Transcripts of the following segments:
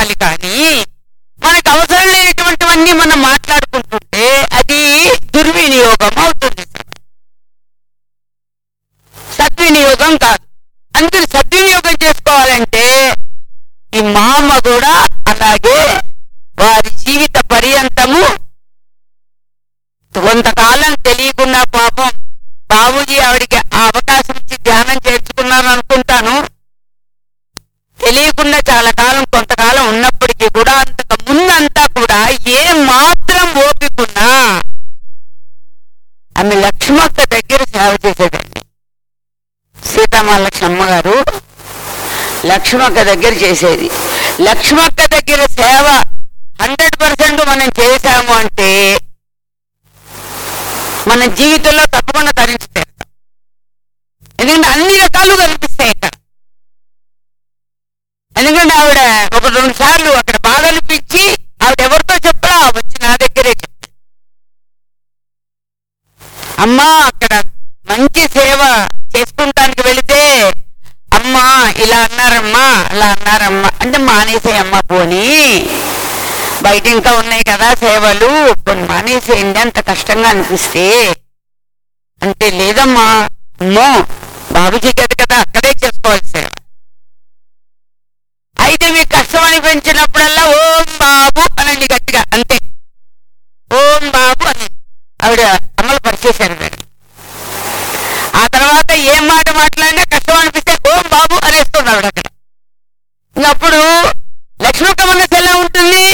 చేసుకోవాలి కానీ మనకు అవసరం లేనటువంటివన్నీ మనం మాట్లాడుకుంటుంటే అది దుర్వినియోగం అవుతుంది సద్వినియోగం కాదు అందుకని సద్వినియోగం చేసుకోవాలంటే ఈ మా అమ్మ కూడా అలాగే వారి జీవిత పర్యంతము కొంతకాలం తెలియకుండా పాపం బాబుజీ ఆవిడికి ఆ అవకాశం ఇచ్చి ధ్యానం చేర్చుకున్నాను అనుకుంటాను తెలియకుండా చాలా కాలం కొంతకాలం ఉన్నప్పటికీ కూడా అంతకు ముందంతా కూడా ఏ మాత్రం ఓపికన్నా ఆమె లక్ష్మక్క దగ్గర సేవ చేసేదండి సీతామహాలక్ష్మి అమ్మగారు లక్ష్మక్క దగ్గర చేసేది లక్ష్మక్క దగ్గర సేవ హండ్రెడ్ పర్సెంట్ మనం చేశాము అంటే మన జీవితంలో తప్పకుండా తరించి తీరుతాం ఎందుకంటే అన్ని రకాలు కనిపిస్తాయి ఇక్కడ ఎందుకంటే ఆవిడ ఒక రెండు సార్లు అక్కడ బాధ అనిపించి ఆవిడ ఎవరితో చెప్పడా వచ్చి నా దగ్గరే చెప్పింది అమ్మా అక్కడ మంచి సేవ చేసుకుంటానికి వెళితే అమ్మా ఇలా అన్నారమ్మా అలా అన్నారమ్మా అంటే మానేసేయమ్మా పోనీ బయట ఇంకా ఉన్నాయి కదా సేవలు కొన్ని మానేసేయండి అంత కష్టంగా అనిపిస్తే అంటే లేదమ్మా అమ్మో బాబుజీ కదా కదా అక్కడే చేసుకోవాలి సేవ అయితే మీకు కష్టం అనిపించినప్పుడల్లా ఓం బాబు అనండి గట్టిగా అంతే ఓం బాబు అని ఆవిడ అమలు పరిచేశారు దాన్ని ఆ తర్వాత ఏం మాట మాట్లాడినా కష్టం అనిపిస్తే ఓం బాబు అనేస్తుంది ఆవిడ అక్కడ ఇంకప్పుడు లక్ష్మక్క మనసు ఎలా ఉంటుంది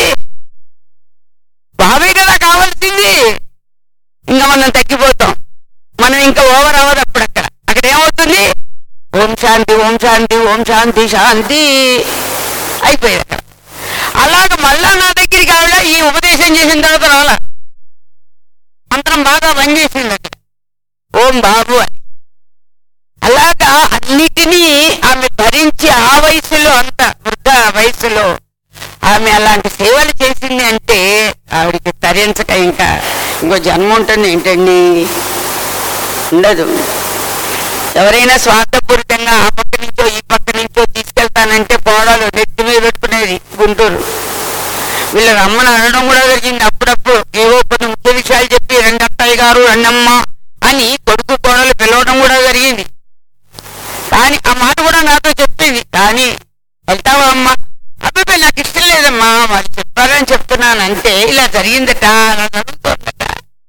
బాబే కదా కావాల్సింది ఇంకా మనం తగ్గిపోతాం మనం ఇంకా ఓవర్ అవ్వదు అప్పుడు అక్కడ అక్కడ ఏమవుతుంది ఓం శాంతి ఓం శాంతి ఓం శాంతి శాంతి అయిపోయేది అక్కడ అలాగ మళ్ళా నా దగ్గరికి ఆవిడ ఈ ఉపదేశం చేసిన తర్వాత రాలా మంత్రం బాగా పనిచేసింది అక్కడ ఓం బాబు అని అలాగా అన్నిటినీ ఆమె భరించి ఆ వయసులో అంత వృద్ధ వయసులో ఆమె అలాంటి సేవలు చేసింది అంటే ఆవిడకి తరించక ఇంకా ఇంకో జన్మ ఉంటుంది ఏంటండి ఉండదు ఎవరైనా స్వార్థపూరితంగా ఆ పక్క నుంచో ఈ పక్క నుంచో తీసుకెళ్తానంటే పోవడాలు నెత్తి మీద పెట్టుకునేది గుంటూరు వీళ్ళు రమ్మని అనడం కూడా జరిగింది అప్పుడప్పుడు ఏవో కొన్ని ముఖ్య విషయాలు చెప్పి రెండత్తయ్య గారు రెండమ్మ అని కొడుకు కోడలు పిలవడం కూడా జరిగింది కానీ ఆ మాట కూడా నాతో చెప్పింది కానీ వెళ్తావా అమ్మా అబ్బాయి నాకు ఇష్టం లేదమ్మా వాళ్ళు చెప్పారని చెప్తున్నాను అంటే ఇలా జరిగిందట అలా జరుగుతోందట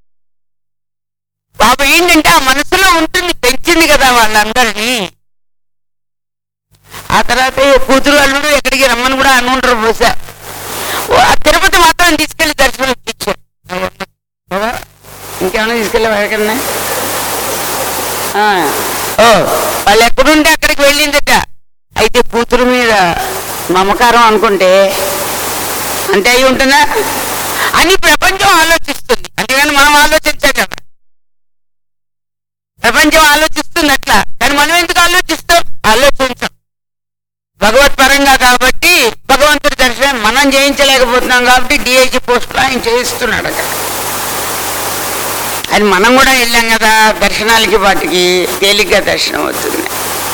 బాబు ఏంటంటే ఆ మనసులో ఉంటుంది పెంచింది కదా వాళ్ళందరినీ ఆ తర్వాత ఈ కూతురు అల్లుడు ఎక్కడికి రమ్మని కూడా అనుకుంటారు బహుశా ఓ, ఆ తిరుపతి మాత్రం తీసుకెళ్లి దర్శనం ఇచ్చారు కదా? ఇంకేమైనా తీసుకెళ్ళావా ఎక్కడన్నా ఆ, ఓ వాళ్ళు ఎక్కడుంటే అక్కడికి వెళ్ళిందట అయితే కూతురు మీద మమకారం అనుకుంటే అంతే అయి ఉంటుందా అని ప్రపంచం ఆలోచిస్తుంది అంతేగాని మనం ఆలోచించాం కదా ప్రపంచం ఆలోచిస్తుంది అట్లా కానీ మనం ఎందుకు ఆలోచిస్తాం ఆలోచించాం భగవత్ పరంగా కాబట్టి భగవంతుడి దర్శనం మనం చేయించలేకపోతున్నాం కాబట్టి డిఐజీ పోస్ట్ ఆయన చేయిస్తున్నాడు అక్కడ అది మనం కూడా వెళ్ళాం కదా దర్శనాలకి వాటికి తేలిగ్గా దర్శనం అవుతుంది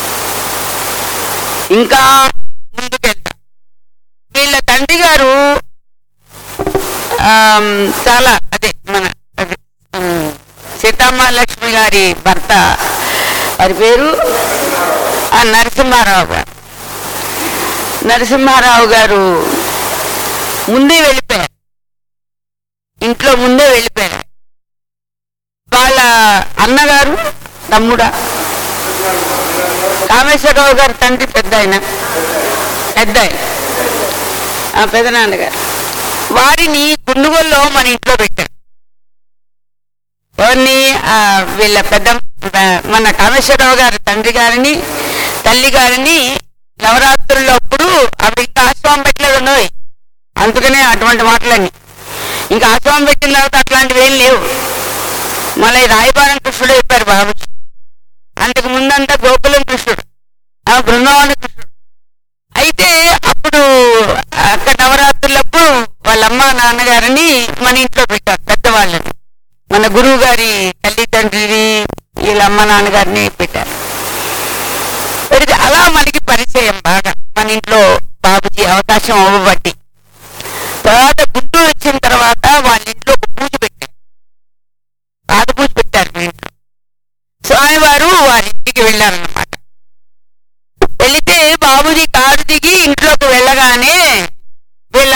ఇంకా ముందుకెళ్తాం వీళ్ళ తండ్రి గారు ఆమ్, చాలా అదే మన అదే, ఉమ్, సీతమ్మ గారి భర్త వారి పేరు ఆ నరసింహారావు గారు నరసింహారావు గారు ముందే వెళ్ళిపోయారు ఇంట్లో ముందే వెళ్ళిపోయారు వాళ్ళ అన్నగారు తమ్ముడా కామేశ్వరరావు గారి తండ్రి పెద్ద ఆయన పెద్ద ఆయన ఆ పెదనాన్నగారు వారిని గుండుగోల్లో మన ఇంట్లో పెట్టారు ఎవరిని ఆ, వీళ్ళ పెద్ద మన కామేశ్వరరావు గారి తండ్రి గారిని తల్లి గారిని నవరాత్రుల్లో అప్పుడు అవి ఇంకా ఆశ్రమం పెట్టలేదు ఉన్నవి అందుకనే అటువంటి మాటలన్నీ ఇంకా ఆశ్రమం పెట్టిన తర్వాత అట్లాంటివి ఏం లేవు మళ్ళీ రాయబారం కృష్ణుడు అయిపోయారు బాబు అంతకు ముందంతా గోకులం కృష్ణుడు ఆ బృందావన కృష్ణుడు అయితే అప్పుడు అక్కడ నవరాత్రులప్పుడు వాళ్ళ అమ్మ నాన్నగారిని మన ఇంట్లో పెట్టారు పెద్దవాళ్ళని మన గురువు గారి తల్లిదండ్రిని వీళ్ళ అమ్మ నాన్నగారిని పెట్టారు పెడితే అలా మనకి పరిచయం బాగా మన ఇంట్లో బాబుజీ అవకాశం అవ్వబట్టి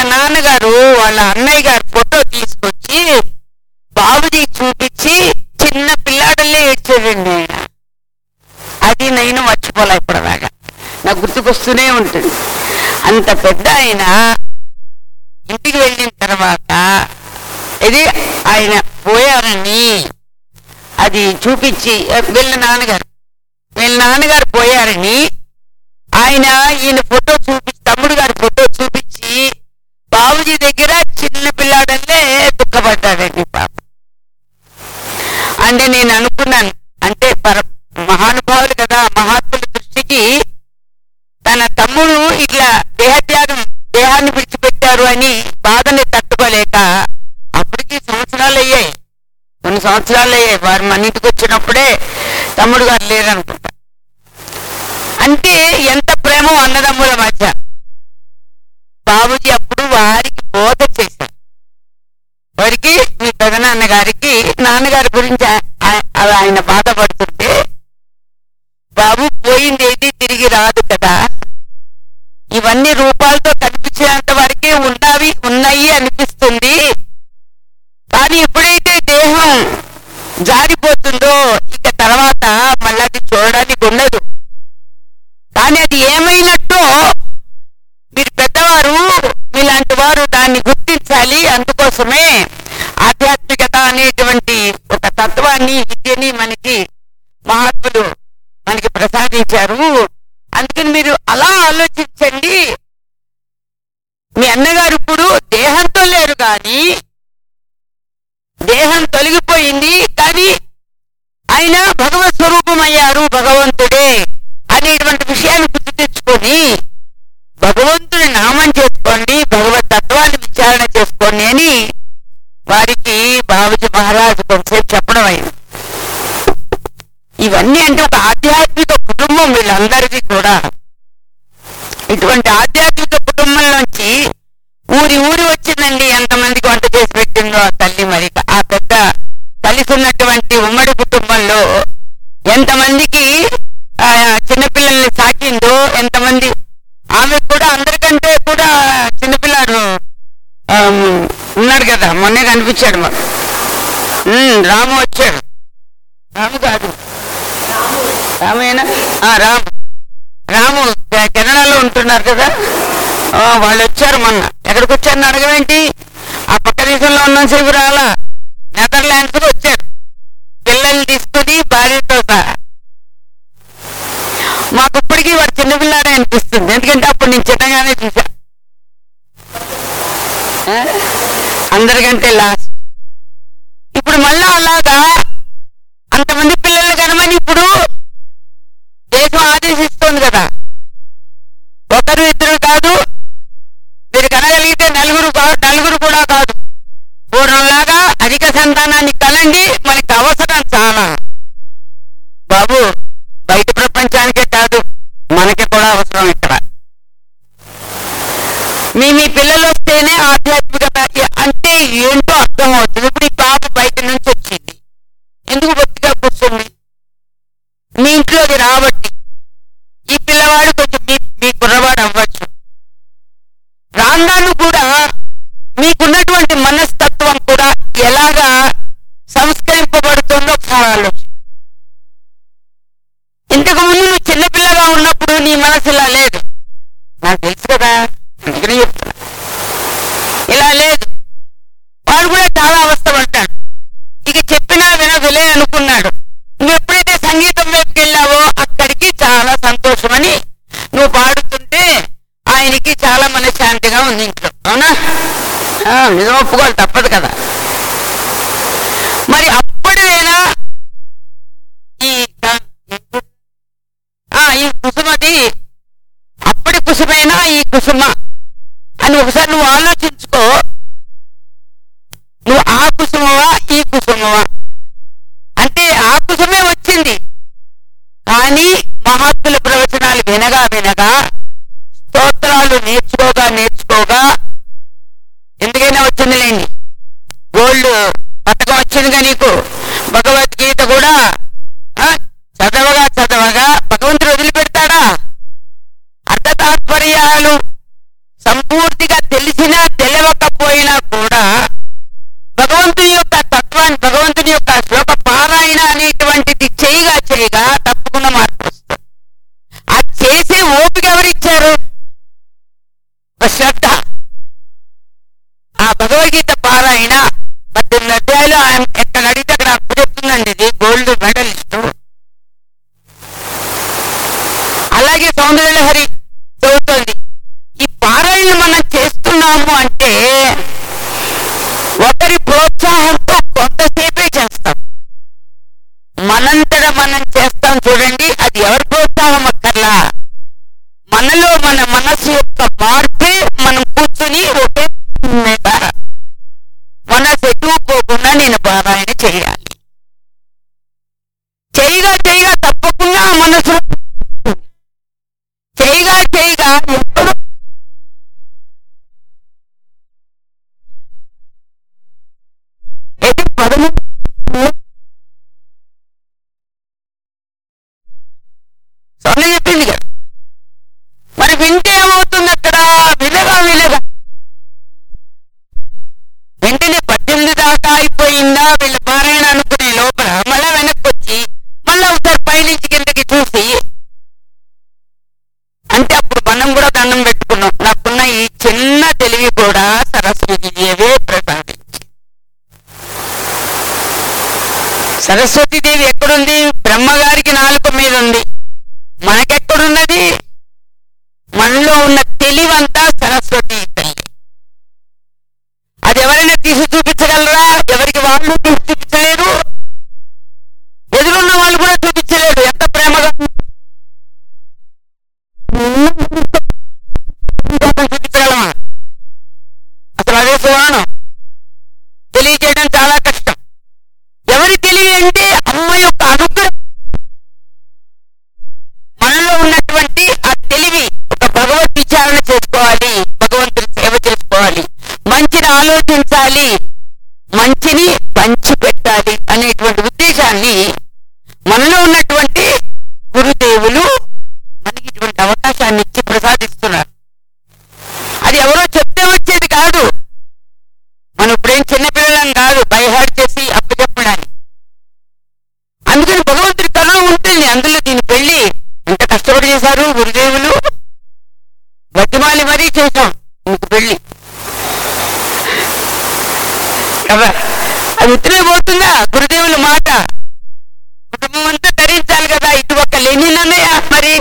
నాన్నగారు వాళ్ళ అన్నయ్య గారు ఫోటో తీసుకొచ్చి బాబుజీ చూపించి చిన్న పిల్లాడల్లే ఏడ్చాడండి ఆయన అది నేను మర్చిపోలే ఇప్పటిదాకా నాకు గుర్తుకొస్తూనే ఉంటుంది అంత పెద్ద ఆయన ఇంటికి వెళ్ళిన తర్వాత ఇది ఆయన పోయారని అది చూపించి వీళ్ళ నాన్నగారు వీళ్ళ నాన్నగారు పోయారని ఆయన ఈయన ఫోటో చూపించి తమ్ముడు గారి ఫోటో చూపించి బాబుజీ దగ్గర చిన్న పిల్లాడల్లే దుఃఖపడ్డాడండి పాప అంటే నేను అనుకున్నాను అంటే పర మహానుభావులు కదా మహాత్ముల దృష్టికి తన తమ్ముడు ఇట్లా దేహత్యాగం దేహాన్ని విడిచిపెట్టారు అని బాధని తట్టుకోలేక అప్పటికి సంవత్సరాలు అయ్యాయి కొన్ని సంవత్సరాలు అయ్యాయి వారు మన ఇంటికి వచ్చినప్పుడే తమ్ముడు గారు లేరనుకుంటా అంటే ఎంత ప్రేమ అన్నదమ్ముల మధ్య బాబుజీ అప్పుడు వారికి బోధ చేశారు వారికి మీ పెదనాన్న గారికి నాన్నగారి గురించి ఆ- ఆ- ఆయన బాధపడుతుంటే బాబు పోయింది ఏది తిరిగి రాదు కదా ఇవన్నీ రూపాలతో కనిపించేంత వరకే ఉన్నవి ఉన్నాయి అనిపిస్తుంది కానీ ఎప్పుడైతే దేహం జారిపోతుందో ఇక తర్వాత మళ్ళీ అది చూడడానికి ఉండదు కానీ అది ఏమైనట్టో మీరు పెద్దవారు మీలాంటి వారు దాన్ని గుర్తించాలి అందుకోసమే ఆధ్యాత్మికత అనేటువంటి ఒక తత్వాన్ని విద్యని మనకి మహాత్ములు మనకి ప్రసాదించారు అందుకని మీరు అలా ఆలోచించండి మీ అన్నగారు ఇప్పుడు దేహంతో లేరు కానీ దేహం తొలగిపోయింది కానీ ఆయన భగవత్ స్వరూపం అయ్యారు భగవంతుడే అనేటువంటి విషయాన్ని గుర్తు తెచ్చుకొని భగవంతుని నామం చేసుకోండి భగవత్ తత్వాన్ని విచారణ చేసుకోండి అని వారికి బాబుజీ మహారాజు కొంతసేపు చెప్పడం అయింది ఇవన్నీ అంటే ఒక ఆధ్యాత్మిక కుటుంబం వీళ్ళందరికీ కూడా ఇటువంటి ఆధ్యాత్మిక కుటుంబం నుంచి ఊరి ఊరి వచ్చిందండి ఎంతమందికి వంట చేసి పెట్టిందో ఆ తల్లి మరి ఆ పెద్ద కలిసి ఉన్నటువంటి ఉమ్మడి కుటుంబంలో ఎంతమందికి ఆ, చిన్నపిల్లల్ని సాకిందో ఎంతమంది ఆమె కూడా అందరికంటే కూడా చిన్నపిల్లాడు ఆమ్, ఉన్నాడు కదా మొన్నే కనిపించాడు మాకు ఉమ్, రాము వచ్చాడు రాము కాదు రామేనా ఆ, రాము రాము కె- కెనడాలో ఉంటున్నారు కదా ఆ, వాళ్ళు వచ్చారు మొన్న ఎక్కడికి వచ్చారని అడగవేంటి ఆ పక్క దేశంలో ఉన్నసేపు రాలా నెదర్లాండ్స్ వచ్చారు పిల్లల్ని తీసుకుని భార్యతో సహా మాకు ఇప్పటికీ వాడు చిన్నపిల్లాడే అనిపిస్తుంది ఎందుకంటే అప్పుడు నేను చిన్నగానే చూసా ఆ? అందరికంటే లాస్ట్ ఇప్పుడు మళ్ళా అలాగా అంతమంది పిల్లలు కనమని ఇప్పుడు దేశం ఆదేశిస్తోంది కదా ఒకరు ఇద్దరు కాదు మీరు కనగలిగితే నలుగురు కా- నలుగురు కూడా కాదు పూర్వంలాగా అధిక సంతానాన్ని కనండి మనకి అవసరం చాలా బాబు బయట ప్రపంచానికే కాదు మనకి కూడా అవసరం ఇక్కడ మీ మీ పిల్లలు వస్తేనే ఆధ్యాత్మికత అంటే ఏంటో అర్థం అవుతుంది ఇప్పుడు ఈ పాప బయట నుంచి వచ్చింది ఎందుకు బొత్తిగా కూర్చుంది మీ ఇంట్లోకి రాబట్టి ఈ పిల్లవాడు కొంచెం మీ మీ కుర్రవాడు అవ్వచ్చు రాంగాను కూడా మీకున్నటువంటి మనస్తత్వం కూడా ఎలాగా సంస్కరింపబడుతుందో ఒకసారి ఆలోచన ఇంతకు ముందు నువ్వు చిన్నపిల్లగా ఉన్నప్పుడు నీ మనసు ఇలా లేదు నాకు తెలుసు కదా అందుకనే చెప్తున్నా ఇలా లేదు వాడు కూడా చాలా అవస్థ పడ్డాడు ఇక చెప్పినా వినదులే అనుకున్నాడు నువ్వు ఎప్పుడైతే సంగీతం వైపుకి వెళ్ళావో అక్కడికి చాలా సంతోషమని నువ్వు పాడుతుంటే ఆయనకి చాలా మనశ్శాంతిగా ఉంది ఇంట్లో అవునా ఆ, నిజం ఒప్పుకోవాలి తప్పదు కదా మరి అప్పుడేనా ఈ ఆ, ఈ కుసుమది అప్పటి కుసుమైనా ఈ కుసుమ అని ఒకసారి నువ్వు ఆలోచించుకో నువ్వు ఆ కుసుమవా ఈ కుసుమవా అంటే ఆ కుసుమే వచ్చింది కానీ మహాత్ముల ప్రవచనాలు వినగా వినగా స్తోత్రాలు నేర్చుకోగా నేర్చుకోగా ఎందుకైనా వచ్చిందిలేండి గోల్డ్ పథకం వచ్చిందిగా నీకు భగవద్గీత కూడా ఆ, చదవగా చదవగా భగవంతుడు వదిలిపెడతాడా అర్థ తాత్పర్యాలు సంపూర్తిగా తెలిసినా భగవద్గీత పారాయణ పద్దెనిమిది అధ్యాయులు ఆయన ఎక్కడ అడిగితే అక్కడ అప్పు చెప్తుందండి ఇది గోల్డ్ మెడలిస్ట్ అలాగే సౌందర్యలహరి చదువుతోంది ఈ పారాయణ మనం చేస్తున్నాము అంటే ఒకరి ప్రోత్సాహంతో కొంతసేపే చేస్తాం మనంతట మనం చేస్తాం చూడండి అది ఎవరి ప్రోత్సాహం అక్కర్లా మనలో మన మనస్సు యొక్క మార్పే మనం కూర్చుని ఒకే మీద మనసు ఎటు పోకుండా నేను పారాయణ చేయాలి చేయగా చేయగా తప్పకుండా ఆ మనసు చేయగా చేయగా ఎప్పుడు ఎటు పదమూడు సొన్న చెప్పింది కదా మరి వింటే ఏమవుతుంది అక్కడ వినగా వినగా వెంటనే పద్దెనిమిది దాకా అయిపోయిందా వీళ్ళ పారాయణ అనుకునే లోపల మళ్ళా వెనక్కి వచ్చి మళ్ళా ఒకసారి పైనుంచి కిందకి చూసి అంటే అప్పుడు మనం కూడా దండం పెట్టుకున్నాం నాకున్న ఈ చిన్న తెలివి కూడా సరస్వతి దేవే ప్రసాదించి సరస్వతీదేవి ఎక్కడుంది బ్రహ్మగారికి నాలుక మీద ఉంది మనకెక్కడున్నది మనలో ఉన్న తెలివంతా సరస్వతి తల్లి అది ఎవరైనా తీసి చూపించగలరా ఎవరికి వాళ్ళు తీసి చూపించలేరు ఎదురున్న వాళ్ళు కూడా చూపించలేరు ఎంత ప్రేమగా చూపించగలమా అసలు అదే సువర్ణం తెలియజేయడం చాలా కష్టం ఎవరి తెలివి అంటే అమ్మ యొక్క అనుగ్రహం మనలో ఉన్నటువంటి ఆ తెలివి ఒక భగవద్ విచారణ చేసుకోవాలి భగవంతుని సేవ చేసుకోవాలి మంచిని ఆలోచించాలి మంచిని పంచి పెట్టాలి అనేటువంటి ఉద్దేశాన్ని మనలో ఉన్నటువంటి గురుదేవులు మనకి ఇటువంటి అవకాశాన్ని ఇచ్చి ప్రసాదిస్తున్నారు అది ఎవరో చెప్తే వచ్చేది కాదు మనం ఇప్పుడేం చిన్నపిల్లలం కాదు బైహార్ట్ చేసి అప్పచెప్పడానికి అందుకని భగవంతుడి కరుణ ఉంటుంది అందులో దీని పెళ్లి ఎంత కష్టపడి చేశారు గురుదేవులు బతిమాలి మరీ చేశాం ఇంక పెళ్లి కదా అది ఉత్తరే పోతుందా గురుదేవుల మాట కుటుంబం అంతా ధరించాలి కదా ఇటు ఒక్క లేనినన్నయ్య మరి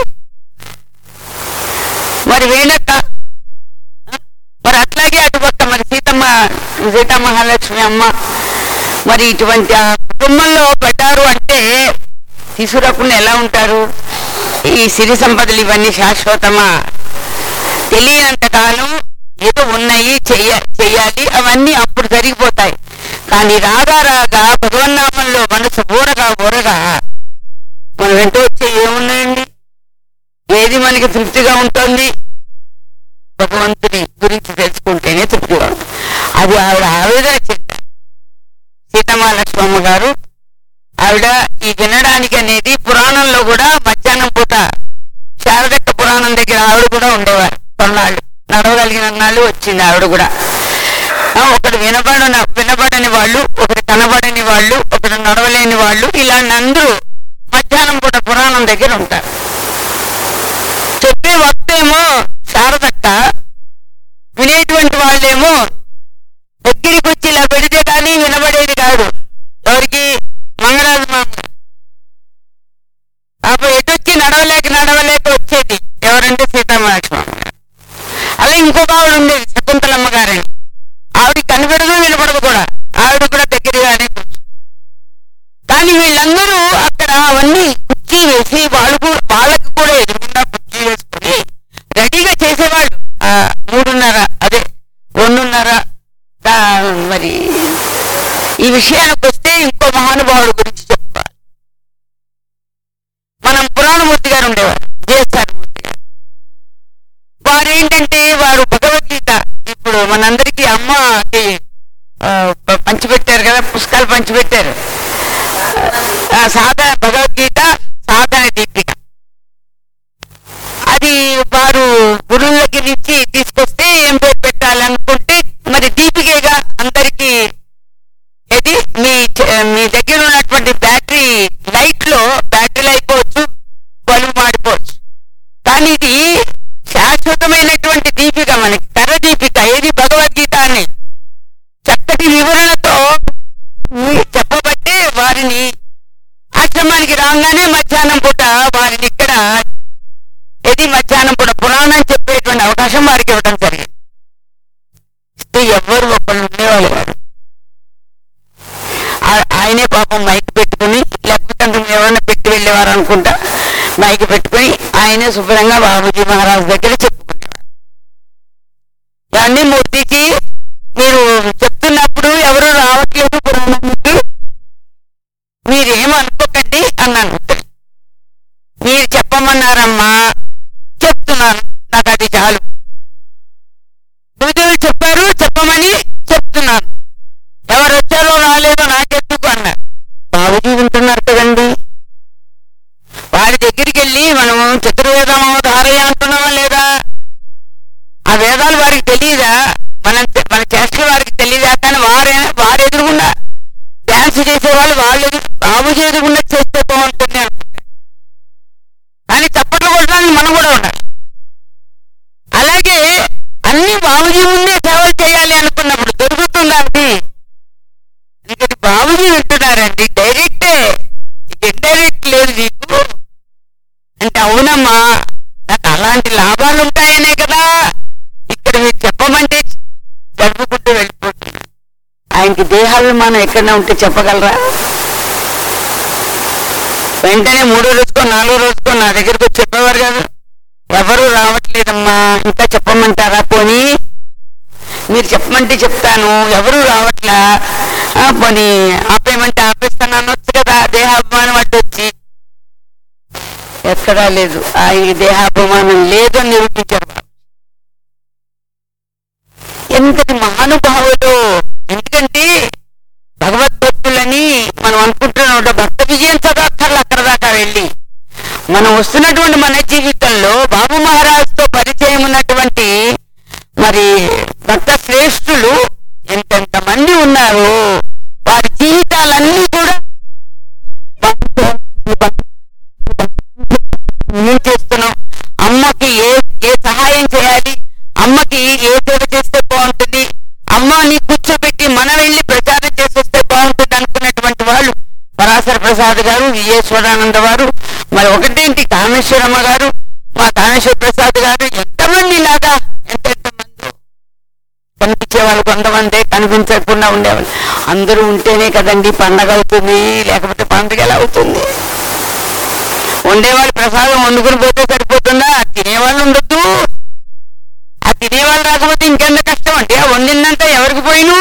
మరి వేణక్క మరి అట్లాగే అటు పక్క మరి సీతమ్మ సీతా మహాలక్ష్మి అమ్మ మరి ఇటువంటి ఆ కుటుంబంలో పడ్డారు అంటే తీసుకురాకుండా ఎలా ఉంటారు ఈ సిరి సంపదలు ఇవన్నీ శాశ్వతమా తెలియనంత కాలం ఏదో ఉన్నాయి చెయ్య చెయ్యాలి అవన్నీ అప్పుడు జరిగిపోతాయి కానీ రాగా రాగా భగవన్నామంలో మనసు ఊరగా ఊరగా మన వెంట వచ్చే ఏమున్నాయండి ఏది మనకి తృప్తిగా ఉంటుంది భగవంతుని గురించి తెలుసుకుంటేనే తృప్తిగా ఉంటుంది అది ఆవిడ ఆవేదన చెందారు సీతమాలక్ష్మమ్మ గారు ఆవిడ ఈ వినడానికి అనేది పురాణంలో కూడా మధ్యాహ్నం పూట శారదక్క పురాణం దగ్గర ఆవిడ కూడా ఉండేవారు కొన్నాళ్ళు నడవగలిగిన నాళ్ళు వచ్చింది ఆవిడ కూడా ఆ, ఒకడు వినబడన వినబడని వాళ్ళు ఒకరు కనబడని వాళ్ళు ఒకరు నడవలేని వాళ్ళు ఇలాంటి అందరూ మధ్యాహ్నం పూట పురాణం దగ్గర ఉంటారు చెప్పే వక్తేమో శారదక్క వినేటువంటి వాళ్ళేమో దగ్గరికి వచ్చి ఇలా పెడితే కానీ వినబడేది కాదు ఎవరికి మంగరాజు మామ అప్పుడు ఎటొచ్చి నడవలేక నడవలేక వచ్చేది ఎవరంటే సీతామహాలక్ష్మి అలా ఇంకొక ఆవిడ ఉండేది శకుంతలమ్మ గారని ఆవిడ కనబడదు వినపడదు కూడా ఆవిడ కూడా దగ్గరగానే కూర్చుంది కానీ వీళ్ళందరూ అక్కడ అవన్నీ కుర్చీ వేసి వాళ్ళు కూడా వాళ్ళకి కూడా ఎదురుకుండా కుర్చీ వేసుకుని రెడీగా చేసేవాళ్ళు ఆ మూడున్నర అదే రెండున్నర దా- మరి ఈ విషయానికి వస్తే ఇంకో మహానుభావుడు గురించి చెప్పుకోవాలి మనం పురాణమూర్తి గారు ఉండేవారు జిఎస్ఆర్ మూర్తి గారు వారు ఏంటంటే వారు భగవద్గీత ఇప్పుడు మనందరికీ అమ్మకి ఆ, ప- పంచిపెట్టారు కదా పుస్తకాలు పంచిపెట్టారు ఆ, సాధన భగవద్గీత సాధన దీపిక అది వారు గురువుల దగ్గర నుంచి తీసుకొస్తే ఏం పేరు పెట్టాలనుకుంటే మరి దీపికేగా అందరికీ ఇది మీ చ- మీ దగ్గర ఉన్నటువంటి బ్యాటరీ లైట్ లో బ్యాటరీలు అయిపోవచ్చు బల్బు మాడిపోవచ్చు కానీ ఇది శాశ్వతమైనటువంటి దీపిక మనకి కర్ర దీపిక ఏది భగవద్గీత అని వారు అనుకుంటా మైకి పెట్టుకుని ఆయనే శుభ్రంగా బాబుజీ మహారాజ్ దగ్గర చెప్పుకునేవారు ఇవన్నీ మూర్తికి మీరు చెప్తున్నప్పుడు ఎవరు రావట్లేదు పురాణానికి మీరేం అనుకోకండి అన్నాను మీరు చెప్పమన్నారమ్మా చెప్తున్నాను నాకు అది చాలు గురుదేవులు చెప్పారు చెప్పమని చెప్తున్నాను ఎవరు వచ్చారో రాలేదో నాకెందుకు అన్నారు బాబుజీ వింటున్నారు కదండి వారి దగ్గరికి వెళ్ళి మనము చతుర్వేదము ధారయ అంటున్నామా లేదా ఆ వేదాలు వారికి తెలియదా మనం మన చేష్టలు వారికి తెలియదా కానీ వారే వారు ఎదురుగుండా డ్యాన్స్ చేసేవాళ్ళు వాళ్ళు ఎదురు బాబుజీ ఎదురుగుండా చేస్తే బాగుంటుంది అనుకుంటారు కానీ చప్పట్లు కొట్టడానికి మనం కూడా ఉండాలి అలాగే అన్ని బాబుజీ ముందే సేవలు చేయాలి అనుకున్నప్పుడు దొరుకుతుందా అది ఎందుకంటే బాబుజీ వింటున్నారండి డైరెక్టే ఇక ఇండైరెక్ట్ లేదు నీకు అంటే అవునమ్మా నాకు అలాంటి లాభాలు ఉంటాయనే కదా ఇక్కడ మీరు చెప్పమంటే జరుపుకుంటూ వెళ్ళిపోతున్నా ఆయనకి దేహాభిమానం ఎక్కడైనా ఉంటే చెప్పగలరా వెంటనే మూడో రోజుకో నాలుగో రోజుకో నా దగ్గరకు వచ్చి చెప్పేవారు కాదు ఎవరు రావట్లేదమ్మా ఇంకా చెప్పమంటారా పోనీ మీరు చెప్పమంటే చెప్తాను ఎవరు రావట్లా ఆ, పోనీ ఆపేయమంటే ఆపేస్తాను అనొచ్చు కదా దేహాభిమానం అడ్డొచ్చి ఎక్కడా లేదు ఆ ఈ దేహాభిమానం లేదు అని నిరూపించారు బాబు. ఎంతటి మహానుభావులు ఎందుకంటే భగవద్భక్తులని మనం అనుకుంటున్నాం భక్త విజయం చదవక్కర్లు అక్కడ దాకా వెళ్ళి మనం వస్తున్నటువంటి మన జీవితంలో బాబు మహారాజ్తో పరిచయం ఉన్నటువంటి మరి భక్త శ్రేష్ఠులు ఎంతెంత మంది ఉన్నారు వారి జీవితాలన్నీ కూడా ఏం చేస్తున్నాం అమ్మకి ఏ ఏ సహాయం చేయాలి అమ్మకి ఏ సేవ చేస్తే బాగుంటుంది అమ్మని కూర్చోబెట్టి మనం వెళ్ళి ప్రచారం చేసేస్తే బాగుంటుంది అనుకున్నటువంటి వాళ్ళు పరాశర ప్రసాద్ గారు విజయేశ్వరానంద వారు మరి ఒకటేంటి కామేశ్వరమ్మ గారు మా కామేశ్వర ప్రసాద్ గారు ఎంతమంది ఇలాగా ఎంత ఎంతమంది కనిపించే వాళ్ళు కొంతమంది కనిపించకుండా ఉండేవాళ్ళు అందరూ ఉంటేనే కదండి పండగ అవుతుంది లేకపోతే పండుగ ఎలా అవుతుంది వండేవాళ్ళు ప్రసాదం వండుకుని పోతే సరిపోతుందా తినేవాళ్ళు ఉండొద్దు ఆ తినేవాళ్ళు రాకపోతే ఇంకెంత కష్టం అంటే ఆ వండిందంతా ఎవరికి పోయిను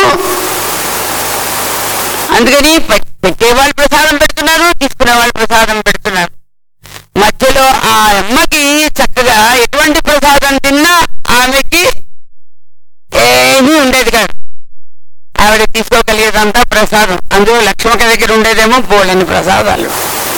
అందుకని పె- పెట్టేవాళ్ళు ప్రసాదం పెడుతున్నారు తీసుకునే వాళ్ళు ప్రసాదం పెడుతున్నారు మధ్యలో ఆ అమ్మకి చక్కగా ఎటువంటి ప్రసాదం తిన్నా ఆమెకి ఏమీ ఉండేది కాదు ఆవిడ తీసుకోగలిగేదంతా ప్రసాదం అందులో లక్ష్మక దగ్గర ఉండేదేమో బోళ్ళని ప్రసాదాలు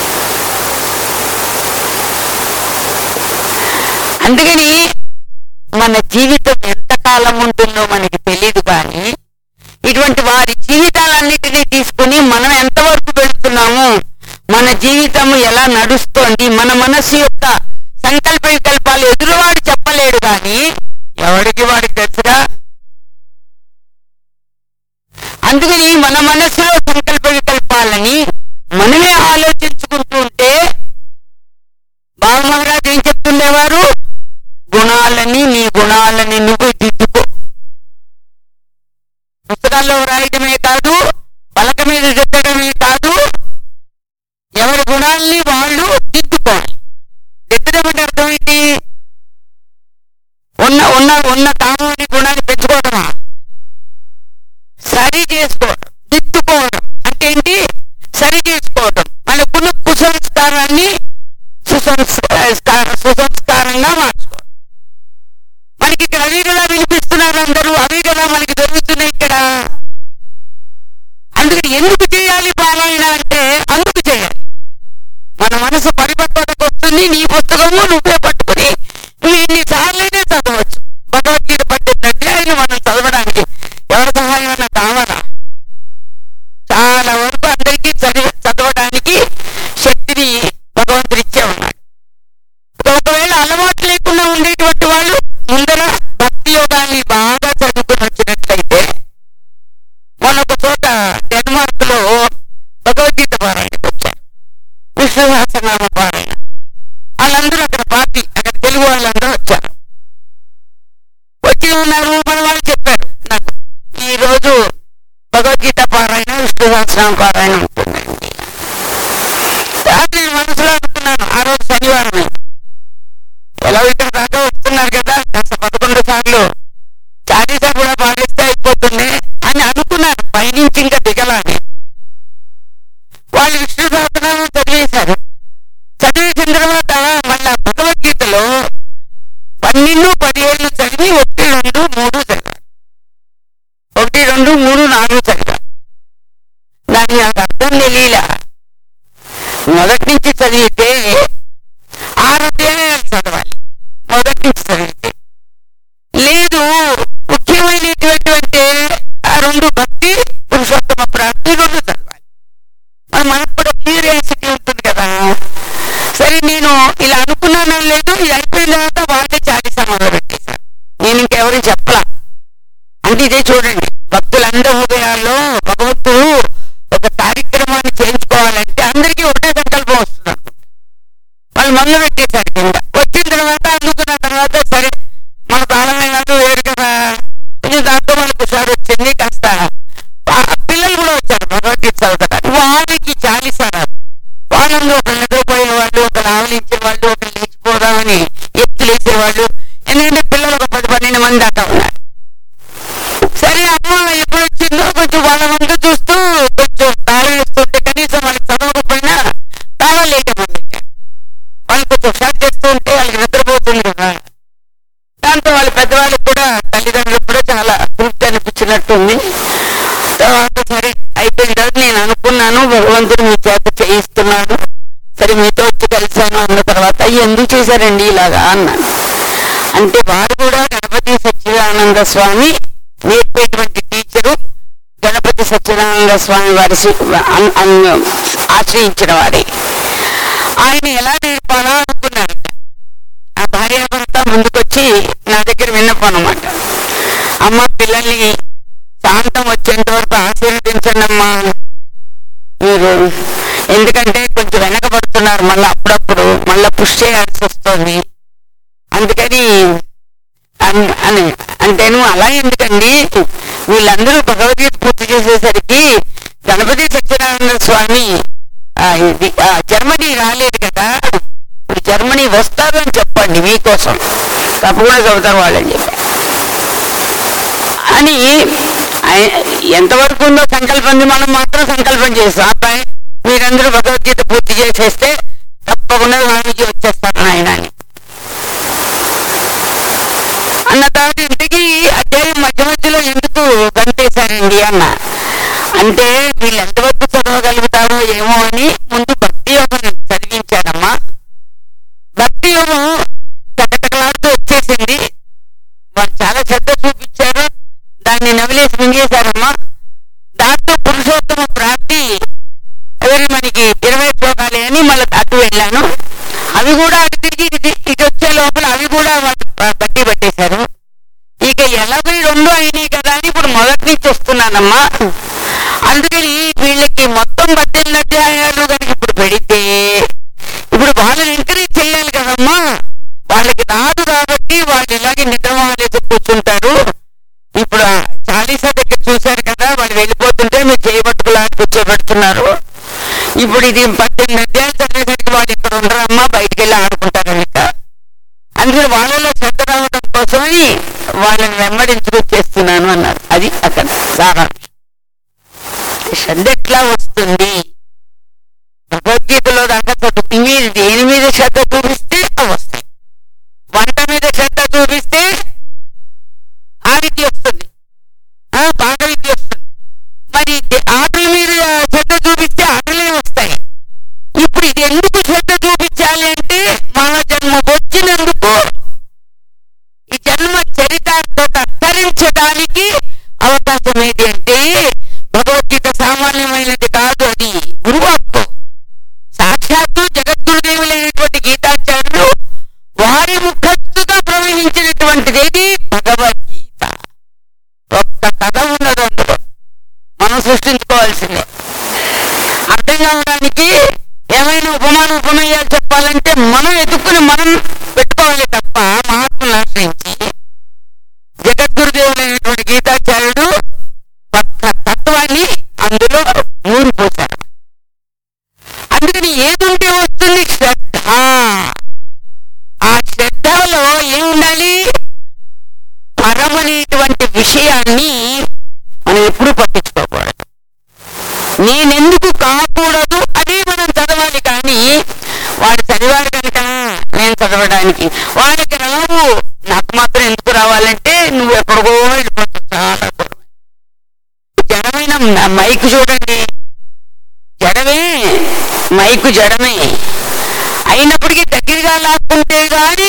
అందుకని మన జీవితం ఎంత కాలం ఉంటుందో మనకి తెలియదు కానీ ఇటువంటి వారి జీవితాలన్నిటినీ తీసుకుని మనం ఎంతవరకు వెళుతున్నాము మన జీవితం ఎలా నడుస్తోంది మన మనస్సు యొక్క సంకల్ప వికల్పాలు ఎదురువాడు చెప్పలేడు కానీ ఎవడికి వాడికి తెలుసుగా అందుకని మన మనస్సులో సంకల్ప వికల్పాలని మనమే ఆలోచించుకుంటూ ఉంటే బాబు మహారాజ్ ఏం చెప్తుండేవారు గుణాలని నీ గుణాలని నువ్వు దిద్దుకో పుస్తకాల్లో వ్రాయడమే కాదు పలక మీద దిద్దడమే కాదు ఎవరి గుణాల్ని వాళ్ళు దిద్దుకోవాలి దిద్దడం అంటే అర్థం ఏంటి ఉన్న ఉన్న ఉన్న కామని గుణాన్ని పెంచుకోవడమా సరి చేసుకోవడం దిద్దుకోవడం అంటే ఏంటి సరి చేసుకోవడం మనకున్న కుసంస్కారాన్ని సుసంస్కార సుసంస్కారంగా మార్చుకోవడం మనకి ఇక్కడ అవి కదా వినిపిస్తున్నారు అందరూ అవి కదా మనకి దొరుకుతున్నాయి ఇక్కడ అందుకని ఎందుకు చేయాలి పారాయణ అంటే అందుకు చేయాలి మన మనసు పరిపక్వతకు వస్తుంది నీ పుస్తకము నువ్వే పట్టుకుని నువ్వు ఎన్నిసార్లైనా చదవచ్చు భగవద్గీత పట్టినట్లే ఆయన మనం చదవడానికి ఎవరి సహాయం అన్న కావాలా చాలా వరకు అందరికీ చదివ చదవడానికి శక్తిని భగవంతుడు ఇచ్చే ఉన్నాడు ఒకవేళ అలవాటు లేకుండా ఉండేటువంటి వాళ్ళు ముందర భక్తి యోగాన్ని బాగా చదువుకుని వచ్చినట్లయితే మొన్న ఒక చోట డెన్మార్క్ లో భగవద్గీత పారాయణకి వచ్చారు విష్ణు సహస్రనామ పారాయణ వాళ్ళందరూ అక్కడ పార్టీ అక్కడ తెలుగు వాళ్ళందరూ వచ్చారు వచ్చి ఉన్నారు మన వాళ్ళు చెప్పారు నాకు ఈ రోజు భగవద్గీత పారాయణ విష్ణు సహస్రనామ పారాయణ ఉంటుందండి అది నేను మనసులో అనుకున్నాను పైనుంచి ఇంకా దిగలాని వాళ్ళు విష్ణు సహస్రనామం చదివేశారు చదివేసిన తర్వాత మళ్ళా భగవద్గీతలో పన్నెండు పదిహేను చదివి ఒకటి రెండు మూడు చదివారు ఒకటి రెండు మూడు నాలుగు చదివారు దాని నాకు అర్థం తెలియలా మొదటి నుంచి చదివితే ఆరు అధ్యాయాలు చదవాలి మొదటి నుంచి చదివితే లేదు ముఖ్యమైనటువంటి అంటే ఆ రెండు భక్తి పురుషోత్తమ ప్రాప్తి రెండు చదవాలి మరి మనకు కూడా క్యూరియాసిటీ ఉంటుంది కదా సరే నేను ఇలా అనుకున్నాను లేదు ఇది అయిపోయిన తర్వాత వాళ్ళే చాలీసా మొదలు పెట్టేశారు నేను ఇంకెవరు చెప్పలా అంటే ఇదే చూడండి భక్తులందరి హృదయాల్లో భగవంతుడు ఒక కార్యక్రమాన్ని చేయించుకోవాలంటే అందరికీ ఒకటే సంకల్పం వస్తుంది అనుకుంటా. వాళ్ళు మొదలు పెట్టేశారు కింద వచ్చిన తర్వాత అందుకున్న తర్వాత సరే మన ప్రారంభమైనది వేరు కదా కొంచెం దాంతో మనకు హుషారు వచ్చింది కాస్త ఆ పిల్లలు కూడా వచ్చారు భగవద్గీత చదవడానికి వారికి చాలీసారు వాళ్ళందరూ ఒక నిద్రపోయిన వాళ్ళు ఒక ఆవలించే వాళ్ళు ఒక లేచిపోదామని ఎత్తులేసే వాళ్ళు ఎందుకంటే పిల్లలు ఒక పది పన్నెండు మంది దాకా ఉన్నారు సరే అమ్మ ఎప్పుడు వచ్చిందో కొంచెం వాళ్ళ వంక చూస్తూ కొంచెం తాళం వేస్తుంటే కనీసం వాళ్ళకి చదవకపోయినా తాళం లేకపోతే వాళ్ళు కొంచెం షాక్ చేస్తూ ఉంటే వాళ్ళకి నిద్రపోతుంది కదా దాంతో వాళ్ళ పెద్దవాళ్ళకి కూడా తల్లిదండ్రులకు కూడా చాలా తృప్తి అనిపించినట్టుంది తర్వాత సరే అయిపోయిన తర్వాత నేను అనుకున్నాను భగవంతుడు మీ చేత చేయిస్తున్నాను సరే మీతో వచ్చి కలిశాను అన్న తర్వాత "అయ్య, ఎందుకు చేశారండి ఇలాగా అన్నాను అంటే వారు కూడా గణపతి సచ్చిదానంద స్వామి నేర్పేటువంటి టీచరు గణపతి సత్యనారాయణ స్వామి వారి సి- అన్- అన్- ఆశ్రయించిన వారే ఆయన ఎలా నేర్పాలా అనుకున్నారట ఆ భార్యాభర్త ముందుకొచ్చి నా దగ్గర విన్నపం అనమాట అమ్మ పిల్లల్ని శాంతం వచ్చేంత వరకు ఆశీర్వదించండి అమ్మా మీరు ఎందుకంటే కొంచెం వెనకబడుతున్నారు మళ్ళీ అప్పుడప్పుడు మళ్ళీ పుష్ చేయాల్సి వస్తుంది అందుకని అన్- అని అంటే నువ్వు అలా ఎందుకండి వీళ్ళందరూ భగవద్గీత పూర్తి చేసేసరికి గణపతి సత్యనారాయణ స్వామి ఆ, ఇది ఆ, జర్మనీ రాలేదు కదా ఇప్పుడు జర్మనీ వస్తారు అని చెప్పండి మీకోసం తప్పకుండా చదువుతారు వాళ్ళని చెప్పి అని ఆయ- ఎంతవరకు ఉందో సంకల్పం ఉంది మనం మాత్రం సంకల్పం చేస్తాం అబ్బాయి మీరందరూ భగవద్గీత పూర్తి చేసేస్తే తప్పకుండా స్వామీజీ వచ్చేస్తారు నాయన అని అన్న తర్వాత ఇంటికి అధ్యాయం మధ్య మధ్యలో ఎందుకు కనిపేశారండి అన్న అంటే వీళ్ళు ఎంతవరకు చదవగలుగుతారో ఏమో అని ముందు భక్తి యోగం చదివించానమ్మా భక్తి యోగం టకటకలాడుతూ వచ్చేసింది వాళ్ళు చాలా శ్రద్ధ చూపించారు దాన్ని నవిలేసి మింగేశారమ్మా దాంతో పురుషోత్తమ ప్రాప్తి ఎవరి మనకి ఇరవై శ్లోకాలే అని మళ్ళీ అటు వెళ్ళాను అవి కూడా అటు తిరిగి ఇటు ఇటు వచ్చే లోపల అవి కూడా వాళ్ళు ప- బట్టి పట్టేశారు ఇక ఎనభై రెండు అయినాయి కదా అని ఇప్పుడు మొదటి నుంచి వస్తున్నానమ్మా అందుకని వీళ్ళకి మొత్తం పద్దెనిమిది అధ్యాయాలు కనుక ఇప్పుడు పెడితే ఇప్పుడు వాళ్ళని ఎంకరేజ్ చేయాలి కదమ్మా వాళ్ళకి రాదు కాబట్టి వాళ్ళు ఇలాగే నిద్రమాలేసి కూర్చుంటారు ఇప్పుడు ఆ చాలీసా దగ్గర చూశారు కదా వాళ్ళు వెళ్ళిపోతుంటే మీరు చేయబట్టుకులా కూర్చోబెడుతున్నారు ఇప్పుడు ఇది పద్దెనిమిది అధ్యాయాలు చదివేసరికి వాళ్ళు ఇక్కడ ఉండరమ్మా బయటికి వెళ్ళి ఆడుకుంటారు ఇక అందుకని వాళ్ళలో శ్రద్ధ రావడం కోసమని వాళ్ళని వెంబడించుకు చేస్తున్నాను అన్నారు అది అక్కడ సారాంశం శ్రద్ధ ఎట్లా వస్తుంది భగవద్గీతలో దాకా చదువు మీరు దేని మీద శ్రద్ధ చూపిస్తే అవి వస్తాయి వంట మీద శ్రద్ధ చూపిస్తే ఆ విద్య వస్తుంది ఆ, పాక విద్య వస్తుంది మరి దే- ఆటల మీద శ్రద్ధ చూపిస్తే ఆటలే వస్తాయి ఇప్పుడు ఇది ఎందుకు శ్రద్ధ చూపించాలి అంటే మన జన్మ వచ్చినందుకు ఈ జన్మ చరితార్థత తరించడానికి అవకాశం ఏది అంటే భగవద్గీత సామాన్యమైనది కాదు అది గురువాక్కు సాక్షాత్తు జగద్గురుదేవులైనటువంటి గీతాచార్యులు వారి ముఖస్తుగా ప్రవహించినటువంటిది ఏది భగవద్గీత ఒక్క కథ ఉన్నది అందులో మనం సృష్టించుకోవాల్సిందే అర్థం కావడానికి ఏమైనా ఉపమాన ఉపమేయాలు చెప్పాలంటే మనం ఎదుక్కుని మనం పెట్టుకోవాలి తప్ప మహాత్ములను ఆశ్రయించి జగద్గురుదేవులైనటువంటి గీతాచార్యుడు ఒక్క తత్వాన్ని అందులో నూరిపోశారు అందుకని ఏదుంటే వస్తుంది శ్రద్ధ ఆ శ్రద్ధలో ఏం ఉండాలి పరమనేటువంటి విషయాన్ని మనం ఎప్పుడు పట్టించుకోకూడదు నేనెందుకు కాకూడదు అది మనం చదవాలి కానీ వాడు చదివాడు కనుక నేను చదవడానికి వాడికి రావు నాకు మాత్రం ఎందుకు రావాలంటే నువ్వు ఎక్కడికో వెళ్ళిపోతావు చాలా దూరం జడమైన నా మైక్ చూడండి జడమే మైకు జడమే అయినప్పటికీ దగ్గరగా లాక్కుంటే గాని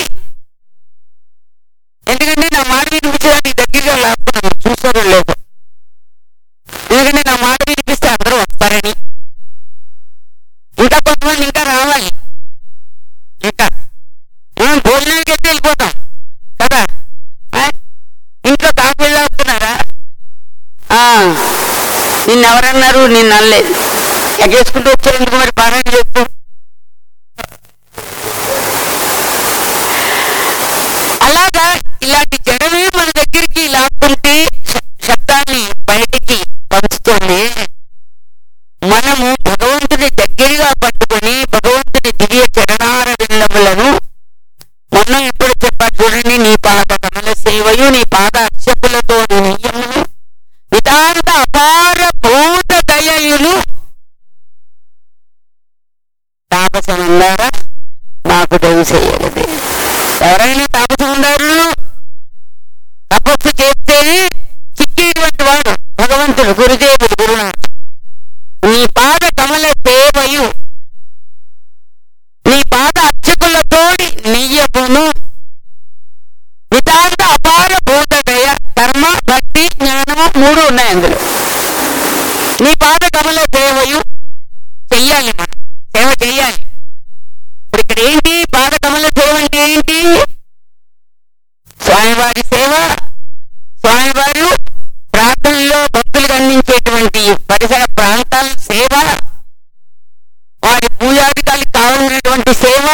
ఎందుకంటే నా మాట వినిపించడానికి దగ్గరగా లాక్కున్నాను చూసారో లేదో ఎందుకంటే నా మాట వినిపిస్తే అందరూ వస్తారని ఇంకా కొంతమంది ఇంకా రావాలి ఇంకా మనం భోజనానికి అయితే వెళ్ళిపోతాం కదా ఆ? ఇంట్లో కాఫీ తాగుతున్నారా ఆ, నిన్నెవరన్నారు నిన్ను అనలేదు ఎగేసుకుంటూ వచ్చేందుకు మరి పారాయణ చెప్పు అలాగా ఇలాంటి జడమే మన దగ్గరికి లాక్కుంటే శ- శబ్దాన్ని బయటికి పంచుతుంది మనము భగవంతుని దగ్గరగా పట్టుకొని భగవంతుని దివ్య చరణార విందములను మొన్న ఎప్పుడు చెప్పారు చూడండి నీ పాద కమల సేవయు నీ పాద అర్చకులతో నియమును నితాంత అపార భూత దయయును తాపసమందారా మాకు దయ చేయగలదే ఎవరైనా తాపసమందారులు తపస్సు చేస్తేనే చిక్కేటువంటి వాడు భగవంతుడు గురుదేవుడు గురునాథ్ నీ పాద కమల సేవయు నీ పాద అర్చకులతోడి నెయ్యపును నితాంత అపార భూత దయ కర్మ భక్తి జ్ఞానము మూడు ఉన్నాయి అందులో నీ పాద కమల సేవయు చెయ్యాలి మనం సేవ చెయ్యాలి ఇప్పుడు ఇక్కడ ఏంటి పాద కమల సేవ అంటే ఏంటి స్వామివారి సేవ స్వామివారు ప్రార్థనలో భక్తులకు అందించేటువంటి పరిసర ప్రాంతాల సేవ వారి పూజాధికారులకు కావాలన్నటువంటి సేవ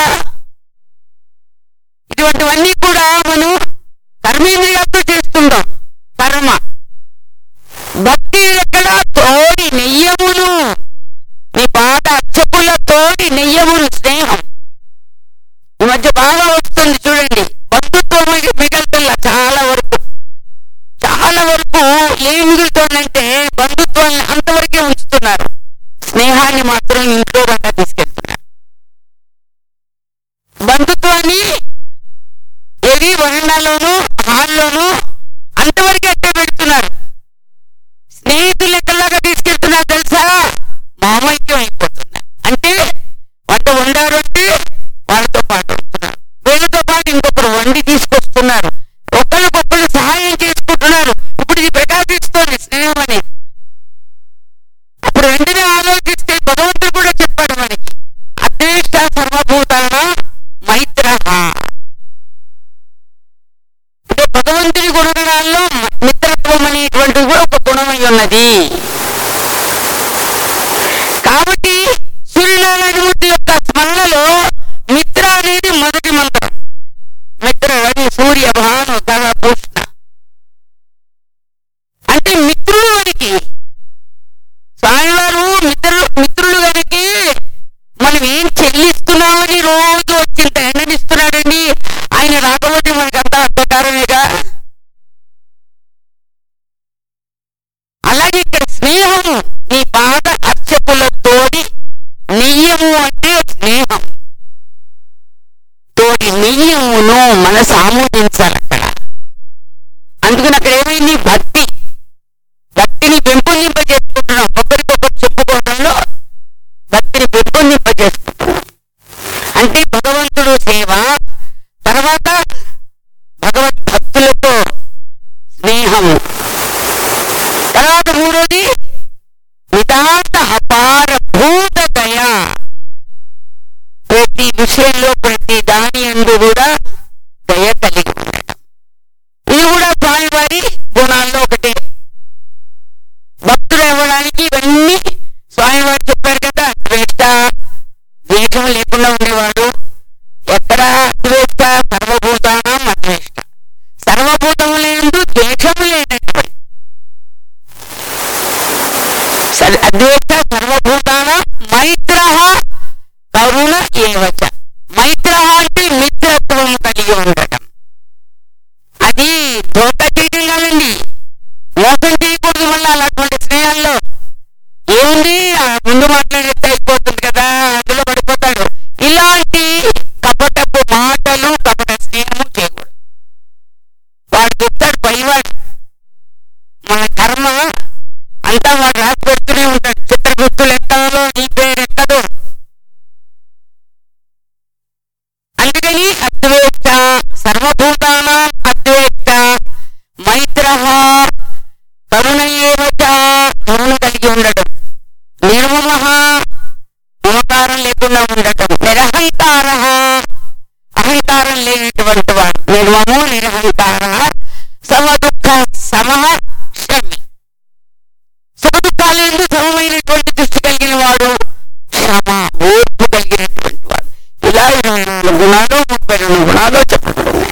ఇటువంటివన్నీ కూడా మనం కర్మేంద్రియాలతో చేస్తుంటాం కర్మ భక్తి ఎక్కడ తోడి నెయ్యమును నీ పాద అర్చకుల తోడి నెయ్యమును స్నేహం ఈ మధ్య బాగా వస్తుంది చూడండి బంధుత్వం మిగి- మిగలుతుందా చాలా వరకు చాలా వరకు ఏం మిగులుతోందంటే బంధుత్వాన్ని అంతవరకే ఉంచుతున్నారు స్నేహాన్ని మాత్రం ఇంట్లో దాకా తీసుకెళ్తున్నారు బంధుత్వాన్ని ఏది వరండాలోను హాల్లోను అంతవరకే అట్టే పెడుతున్నారు స్నేహితులు ఎక్కడలాగా తీసుకెళ్తున్నారు తెలుసా మామైక్యం అయిపోతున్నారు అంటే వంట వండారు అంటే వాళ్ళతో పాటు ఉంటున్నారు వీళ్ళతో పాటు ఇంకొకరు వండి తీసుకొస్తున్నారు ఒకరికొకరు సహాయం చేసుకుంటున్నారు ఇప్పుడు ఇది ప్రకాశిస్తోంది స్నేహం అనేది అప్పుడు వెంటనే ఆలోచిస్తే భగవంతుడు కూడా చెప్పాడు మనకి అద్వేష్ట సర్వభూతాన మైత్ర అంటే భగవంతుని గుణగణాల్లో మ- మిత్రత్వం అనేటువంటిది కూడా ఒక గుణమై ఉన్నది కాబట్టి సూర్యనారాయణమూర్తి యొక్క స్మరణలో మిత్ర అనేది మొదటి మంత్రం మిత్ర రవి సూర్య భాను గణ పూష్ణ అంటే మిత్రులు మనకి స్వామివారు మిత్రులు మిత్రులు కనుక మనం ఏం చెల్లిస్తున్నామని రోజు వచ్చింత ఎండనిస్తున్నాడండి ఆయన రాకపోతే మనకంతా అర్థకారమేగా అలాగే ఇక్కడ స్నేహము నీ పాద అర్చకులతోడి నెయ్యము అంటే స్నేహం తోడి నెయ్యమును మనసు ఆమోదించాలి అక్కడ అందుకని అక్కడ ఏమైంది భక్తి భక్తిని పెంపొందింపజేసుకుంటున్నాం ఒకరికొకరు చెప్పుకోవడంలో భక్తిని పెంపొందింపజేసుకుంటున్నాం అంటే భగవంతుడు సేవ తర్వాత భగవద్ భక్తులతో స్నేహము తర్వాత మూడోది నితాంత అపార భూత దయ ప్రతి విషయంలో ప్రతి దాని అందు కూడా దయ కలిగి ఉండటం ఇది కూడా స్వామివారి గుణాల్లో ఒకటే భక్తులు అవ్వడానికి ఇవన్నీ స్వామివారు చెప్పారు కదా ద్వేష్ట ద్వేషం లేకుండా ఉండేవాడు ఎక్కడ ద్వేష్ట సర్వభూతానం అద్వేష్ట సర్వభూతములందు ద్వేషము లేనటువంటి సర్- అద్వేష్ట సర్వభూతాన మైత్ర కరుణ ఏవచ మైత్ర అంటే మిత్రత్వం కరుణ ఏవచ కరుణ కలిగి ఉండటం నిర్మమ మమకారం లేకుండా ఉండటం నిరహంకార అహంకారం లేనటువంటి వాడు నిర్మము నిరహంకార సమదుఃఖ సమః క్షమి సుఖదుఖాలందు సమమైనటువంటి దృష్టి కలిగిన వాడు క్షమ ఓర్పు కలిగినటువంటి వాడు ఇలా ఇరవై నాలుగు గుణాలు ముప్పై రెండు గుణాలు చెప్పబడున్నాయి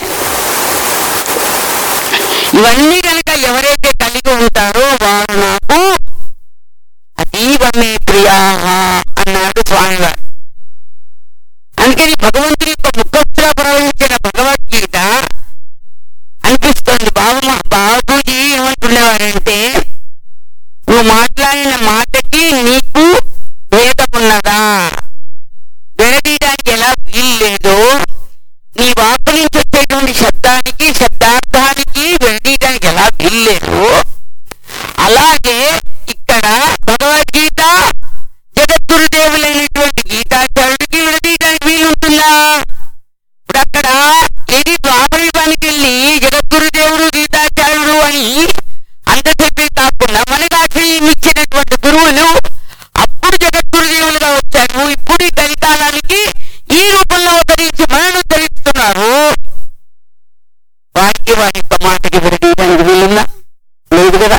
ఇవన్నీ కనుక ఎవరైతే కలిగి ఉంటారో వారు నాకు అతీవమే ప్రియా అన్నాడు స్వామివారు అందుకని భగవంతుని యొక్క ముఖస్థులో ప్రవహించిన భగవద్గీత అనిపిస్తోంది బాబు బాబూజీ ఏమంటున్నవారంటే నువ్వు మాట్లాడిన మాటకి నీకు భేదం ఉన్నదా విడదీయడానికి ఎలా వీలు లేదో నీ వాకు నుంచి వచ్చేటువంటి శబ్దానికి శబ్దార్థానికి విడదీయడానికి ఎలా వీలు లేదు అలాగే ఇక్కడ భగవద్గీత జగద్గురుదేవులైనటువంటి గీతాచార్యుడికి విడదీయడానికి వీలు ఉంటుందా ఇప్పుడు అక్కడ ఇది ద్వాపరయుగానికి వెళ్ళి జగద్గురుదేవుడు గీతాచార్యుడు అని అంతసేపే కాకుండా మనకు ఆశ్రయం ఇచ్చినటువంటి గురువులు అప్పుడు జగద్గురుదేవులుగా వచ్చారు ఇప్పుడు ఈ కలికాలానికి ఈ రూపంలో ఉద్ధరించి మనను ధరిస్తున్నారు వారికి వారి యొక్క మాటకి విడదీయడానికి వీలుందా లేదు కదా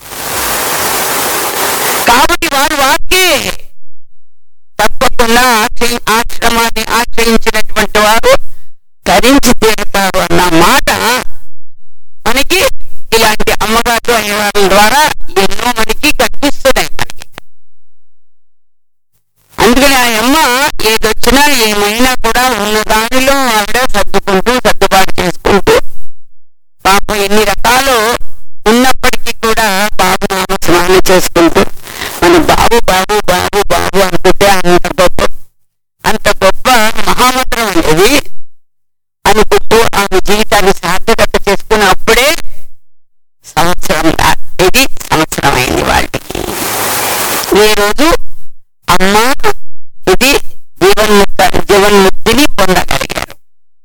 కాబట్టి వారు వాక్యే తప్పకుండా ఆశ్రయి ఆశ్రమాన్ని ఆశ్రయించినటువంటి వారు ధరించి తీరుతారు అన్న మాట మనకి ఇలాంటి అమ్మగారు అయ్యవారుల ద్వారా ఎన్నో మనకి కనిపిస్తున్నాయి మనకి అందుకని ఆ అమ్మ ఏదొచ్చినా ఏమైనా కూడా ఉన్న దానిలో ఆవిడ సర్దుకుంటూ సర్దుబాటు చేసుకుంటూ పాపం ఎన్ని రకాలు ఉన్నప్పటికీ కూడా బాబు నామ స్నానం చేసుకుంటూ మన బాబు బాబు బాబు బాబు అనుకుంటే అంత గొప్ప అంత గొప్ప మహామంత్రం అనేది అనుకుంటూ ఆమె జీవితాన్ని సార్థకత చేసుకుని అప్పుడే సంవత్సరం దా- ఇది సంవత్సరం అయింది వాళ్ళకి ఈ రోజు అమ్మ ఇది జీవన్ముక్త జీవన్ముక్తిని పొందగలిగారు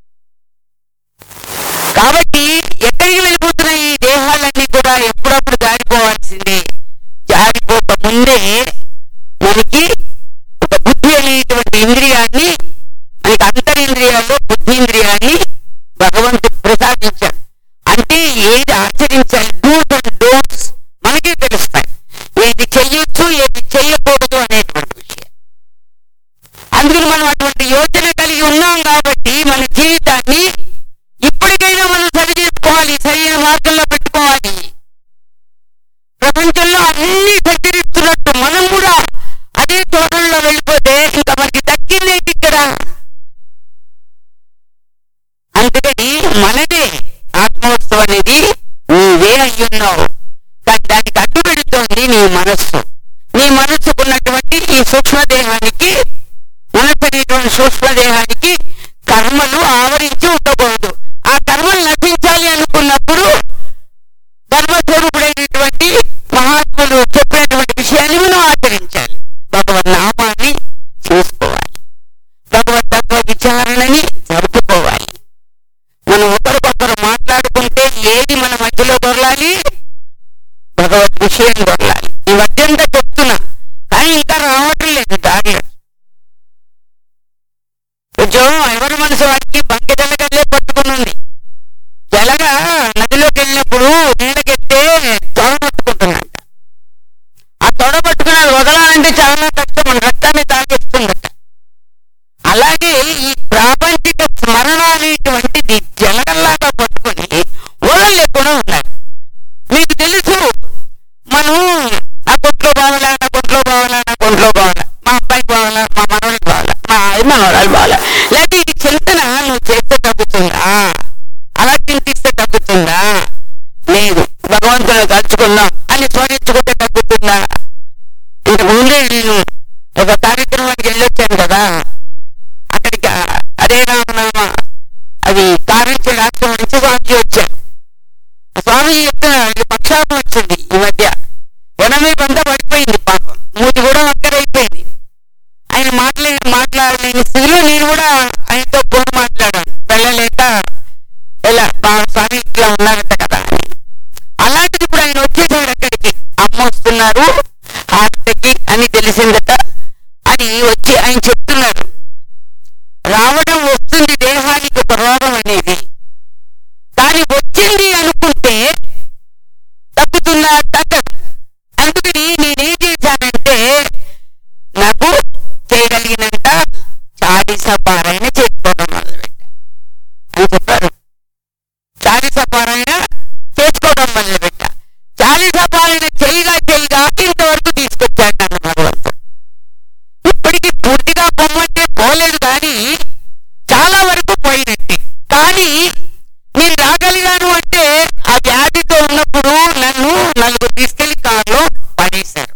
కాబట్టి ఎక్కడికి వెళ్ళిపోతున్నాయి ఈ దేహాలన్నీ కూడా ఎప్పుడప్పుడు జారిపోవాల్సిందే జారిపోక ముందే మనకి ఒక బుద్ధి అనేటువంటి ఇంద్రియాన్ని మనకి అంతరింద్రియాల్లో బుద్ధీంద్రియాన్ని భగవంతుడు ప్రసాదించాడు అంటే ఏది ఆచరించాలి డూస్ అండ్ డోంట్స్ మనకే తెలుస్తాయి ఏది చెయ్యొచ్చు ఏది చెయ్యకూడదు అనేటువంటి విషయం అందుకని మనం అటువంటి యోచన కలిగి ఉన్నాం కాబట్టి మన జీవితాన్ని ఇప్పటికైనా మనం సరి చేసుకోవాలి సరైన మార్గంలో పెట్టుకోవాలి ప్రపంచంలో అన్ని సంచరిస్తున్నట్టు మనం కూడా అదే తోటల్లో వెళ్ళిపోతే ఇంకా మనకి దక్కింది ఏంటి ఇక్కడ అందుకని మనదే ఆత్మోత్సవం అనేది నీవే అయ్యున్నావు కానీ దానికి అడ్డు పెడుతోంది నీ మనస్సు నీ మనస్సుకున్నటువంటి ఈ సూక్ష్మదేహానికి మనస్సు అనేటువంటి సూక్ష్మదేహానికి కర్మలు ఆవరించి ఉండకూడదు ఆ కర్మలు నశించాలి అనుకున్నప్పుడు ధర్మస్వరూపుడైనటువంటి మహాత్ములు చెప్పినటువంటి విషయాన్ని మనం ఆచరించాలి భగవన్ నామాన్ని చూసుకోవాలి భగవత్ తత్వ విచారణని జరుపుకోవాలి మనం ఒకరికొకరు మాట్లాడుకుంటే ఏది మన మధ్యలో దొరలాలి భగవద్ విషయం దొరలాలి ఈ మధ్యంతా చెప్తున్నా కానీ ఇంకా రావటం లేదు దారిలో కొంచెం ఎవరి మనసు వారికి బంక జలగల్లే పట్టుకుని ఉంది జలగ నదిలోకి వెళ్ళినప్పుడు నీడకెత్తే తొడ పట్టుకుంటుందంట ఆ తొడ పట్టుకుని అది వదలాలంటే చాలా కష్టం మన రక్తాన్ని తాగేస్తుందట అలాగే ఈ ప్రాపంచిక స్మరణ అనేటువంటిది జలగల్లాగా పట్టుకుని వదలలేకుండా ఉన్నారు మీకు తెలుసు మనం నా కొట్లో బావాలా నా కొట్లో బావాలా నా కొట్లో బావాలా మా అబ్బాయికి బావాలా మా మనవడికి బావాలా మా అయ్య మనవరాలు బావాలా లేకపోతే ఇది చింతన నువ్వు చేస్తే తగ్గుతుందా అలా చింతిస్తే తగ్గుతుందా లేదు భగవంతుని తలుచుకుందాం అని స్మరించుకుంటే తగ్గుతుందా ఇంతకు ముందే నేను ఒక కార్యక్రమానికి వెళ్ళొచ్చాను కదా అక్కడికి ఆ- అదే రామనామ అది కారించి రాష్ట్రం నుంచి స్వామిజీ వచ్చారు ఆ స్వామిజీ చెప్తున్నారు పక్షాపం వచ్చింది ఈ మధ్య ఎనభై కొంత పడిపోయింది పాపం మూతి కూడా వంకరైపోయింది ఆయన మాట్లాడే మాట్లాడలేని స్థితిలో నేను కూడా ఆయనతో ఫోన్ మాట్లాడాను వెళ్ళలేక ఎలా మా స్వామి ఇట్లా ఉన్నారంట కదా అని అలా వెళ్తున్నారు హాస్పిటల్కి అని తెలిసిందట అని వచ్చి ఆయన చెప్తున్నారు రావడం వస్తుంది దేహానికి ఒక రోగం అనేది కానీ వచ్చింది అనుకుంటే తగ్గుతుందా తగ్గదు అందుకని నేనేం చేశానంటే నాకు చేయగలిగినంత చాలీస పారాయణ చేసుకోవడం మొదలుపెట్టా అని చెప్పారు చాలీస పారాయణ చేసుకోవడం మొదలుపెట్టా చాలీస పారాయణ చేయగా చేయగా ఇంతవరకు తీసుకొచ్చాడు నన్ను భగవంతుడు ఇప్పటికి పూర్తిగా పొమ్మంటే పోలేదు కానీ చాలా వరకు పోయినట్టే కానీ నేను రాగలిగాను అంటే ఆ వ్యాధితో ఉన్నప్పుడు నన్ను నలుగురు తీసుకెళ్లి కారులో పడేశారు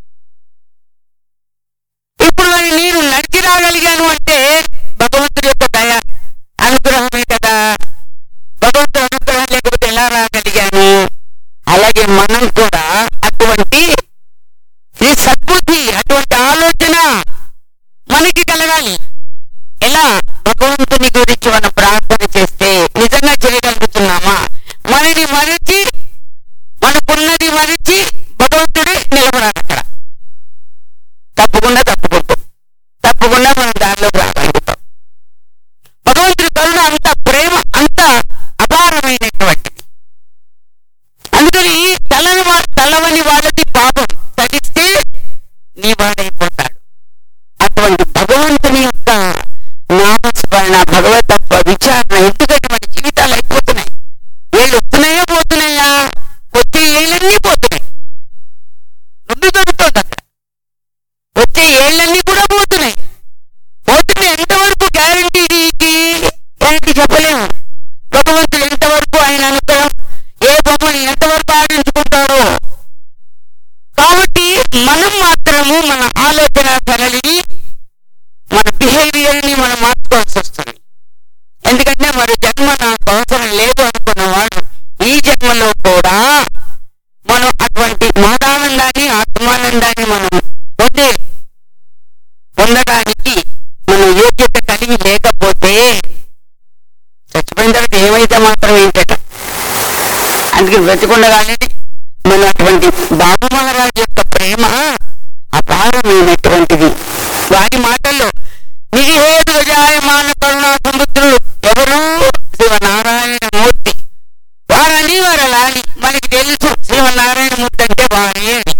ఇప్పుడు మరి నేను నడిచి రాగలిగాను అంటే భగవంతుడి యొక్క దయ అనుగ్రహమే కదా భగవంతుడి అనుగ్రహం లేకపోతే ఎలా రాగలిగాను అలాగే మనం కూడా అటువంటి ఈ సద్బుద్ధి అటువంటి ఆలోచన మనకి కలగాలి ఎలా భగవంతుని గురించి మనం ప్రార్థన చేస్తే నిజంగా చేయగలుగుతున్నామా మనని మరిచి మనకున్నది మరిచి భగవంతుడే నిలబడాలి అక్కడ తప్పకుండా తప్పుకుంటాం తప్పకుండా మనం దారిలోకి రాగలుగుతాం భగవంతుడి కరుణ అంత ప్రేమ అంత అపారమైనటువంటిది అందుకని తలని వా- తలవని వాళ్ళకి పాపం తగిస్తే నీ వాడైపోతాడు అటువంటి భగవంతుని యొక్క నామస్మరణ భగవతత్వ విచారణ ఎందుకంటే మన జీవితాలు అయిపోతున్నాయి ఏళ్ళు వస్తున్నాయా పోతున్నాయా వచ్చే ఏళ్ళన్నీ పోతున్నాయి రెండు దొరుకుతుంది అక్కడ వచ్చే ఏళ్ళన్నీ కూడా పోతున్నాయి పోతుంది ఎంతవరకు గ్యారంటీ దీనికి గ్యారంటీ చెప్పలేము భగవంతుడు ఎంతవరకు ఆయన అనుగ్రహం ఏ బొమ్మని ఎంతవరకు ఆడించుకుంటాడో కాబట్టి మనం మాత్రము మన ఆలోచన సరళిని మన బిహేవియర్ ని మనం మార్చుకోవాల్సి వస్తుంది ఎందుకంటే మరి జన్మ నాకు అవసరం లేదు అనుకున్నవాడు ఈ జన్మలో కూడా మనం అటువంటి మహదానందాన్ని ఆత్మానందాన్ని మనం పొందే పొందడానికి మనం యోగ్యత కలిగి లేకపోతే చచ్చిపోయిన తర్వాత ఏమైతే మాత్రం ఏంటట అందుకే బ్రతికుండగానే మన అటువంటి బాబు మహారాజు యొక్క ప్రేమ అపారమైనటువంటిది వారి మాటల్లో నిజహేతు విజాయమాన కరుణా సముద్రుడు ఎవరు శివనారాయణ మూర్తి వారని వారలా అని మనకి తెలుసు శివనారాయణ మూర్తి అంటే వారే అని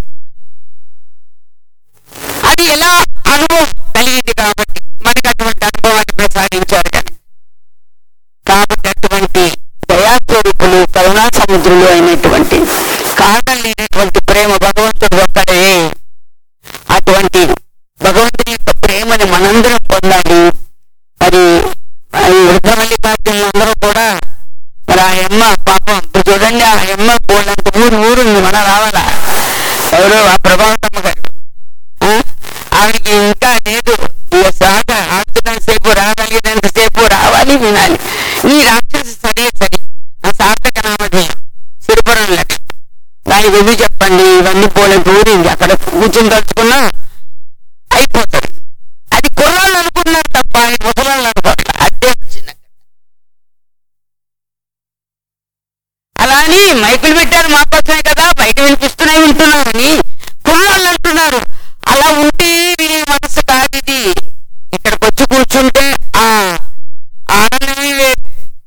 అది ఎలా అనుభవం కలిగింది కాబట్టి మనకి అటువంటి అనుభవాన్ని ప్రసాదించారు కానీ కాబట్టి అటువంటి దయాస్వరూపులు కరుణా సముద్రులు అయినటువంటి కారణం లేనటువంటి ప్రేమ భగవంతుడు ఒక్కడే అటువంటి భగవంతుని యొక్క ప్రేమని మనందరం పొందాలి మరి ఈ వృద్ధ మల్లికార్జునులు అందరూ కూడా మరి ఆ అమ్మ పాపం ఇప్పుడు చూడండి ఆ అమ్మ పోలంత ఊరు ఊరుంది మన రావాలా ఎవరు ఆ ప్రభావతమ్మ గారు ఆ? ఆవిడకి ఇంకా లేదు ఈ సాగ ఆడుతున్నంత సేపు రాగలిగినంత సేపు రావాలి వినాలి ఈ రాక్షసి సరే సరే నా సార్థక నామధేయం సిరిపురం లక్ష్మి దాని విధి చెప్పండి ఇవన్నీ పోలేంత ఊరింది అక్కడ కూర్చుని తలుచుకున్నా అయిపోతుంది అది కుర్రాళ్ళు అనుకున్నారు తప్ప ఆయన ముసలాళ్ళు అనుకోవట్లే అదే వచ్చింది అలా అని మైకులు పెట్టారు మాకోసమే కదా బయట వినిపిస్తున్నాయి వింటున్నామని కుర్రాళ్ళు అంటున్నారు అలా ఉంటే వినే మనసు కాదు ఇది ఇక్కడికి వచ్చి కూర్చుంటే ఆ ఆనందమే వేరు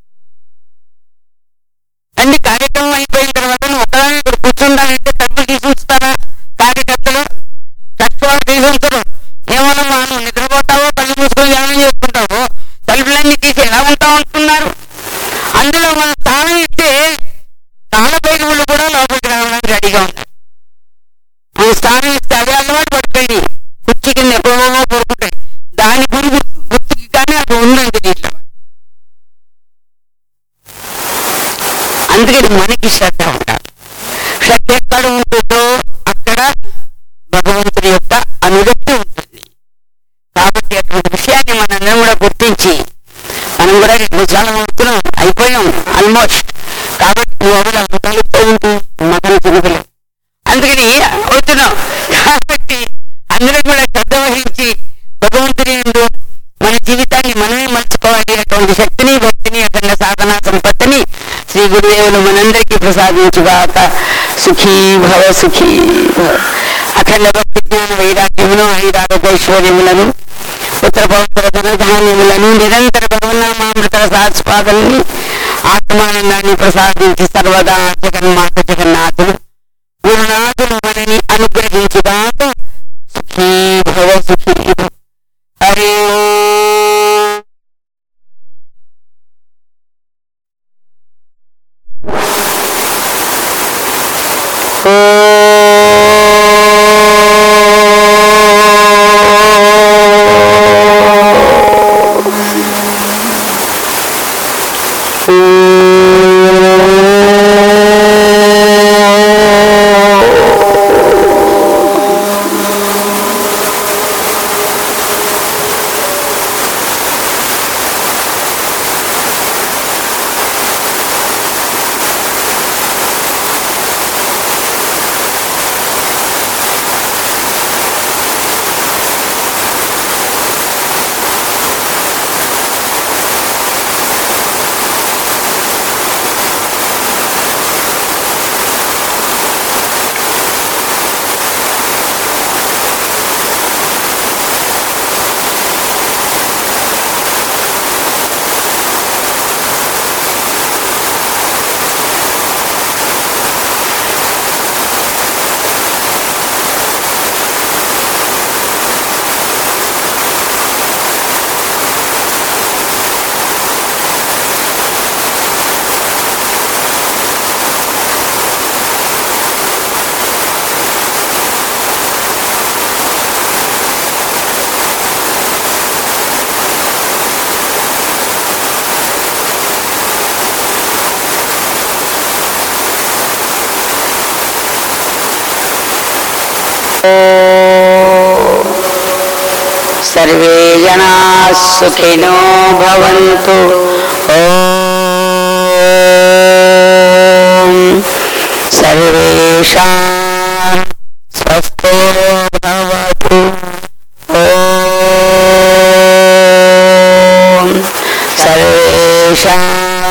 అన్ని కార్యక్రమం అయిపోయిన తర్వాత నువ్వు ఒకదాని ఇక్కడ కూర్చుండాలంటే తప్పులు తీసుకుంటారా కార్యకర్తలు కష్టవాళ్ళు తీసుకుంటారు ఏమన్నా నువ్వు నిద్రపోతావో కళ్ళు మూసుకొని ధ్యానం చేసుకుంటావో తలుపులన్నీ తీసి ఎలా ఉంటావు అంటున్నారు అందులో మనం తాళం ఇస్తే తాళ బయలుగులు కూడా లోపలికి రావడానికి రెడీగా ఉన్నారు మనం స్థానం ఇస్తే అదే అలవాటు పడిపోయి కుర్చీ కింద ఎప్పుడో కొరుకుంటాయి దాని గురి గుర్తుకి కానీ అది ఉందండి దీంట్లో అందుకని మనకి శ్రద్ధ ఉండాలి శ్రద్ధ ఎక్కడ ఉంటుందో అక్కడ భగవంతుని యొక్క అనురక్తి ఉంటుంది కాబట్టి అటువంటి విషయాన్ని మనందరం కూడా గుర్తించి మనం కూడా విశాలం అవుతున్నాం అయిపోయాం ఆల్మోస్ట్ కాబట్టి నువ్వు ఎవరు అమ్మకాలిపోయింది మగన చిన్నపిల్ల అందుకని అవుతున్నాం కాబట్టి అందరం కూడా శ్రద్ధ వహించి భగవంతుని యందు మన జీవితాన్ని మనమే మలుచుకోవాలి అటువంటి శక్తిని భక్తిని అఖండ సాధన సంపత్తిని శ్రీ గురుదేవులు మనందరికీ ప్రసాదించుగాక సుఖీ భవ సుఖీ భవ అఖండ భక్తి జ్ఞాన వైరాగ్యమును ఐరాగైశ్వర్యములను ఉత్తర పౌత్ర ధనధాన్యములను నిరంతర భగవన్నామామృత సాస్పాదల్ని ఆత్మానందాన్ని ప్రసాదించి సర్వదా జగన్మాత జగన్నాథుడు గురునాథులు మనని అనుగ్రహించుగాక సుఖీ భవ సుఖీ భవ హరి ఓం. సర్వే జనా సుఖినో భవంతు ఓం సర్వేషాం స్వస్తో భవతు ఓం సర్వేషాం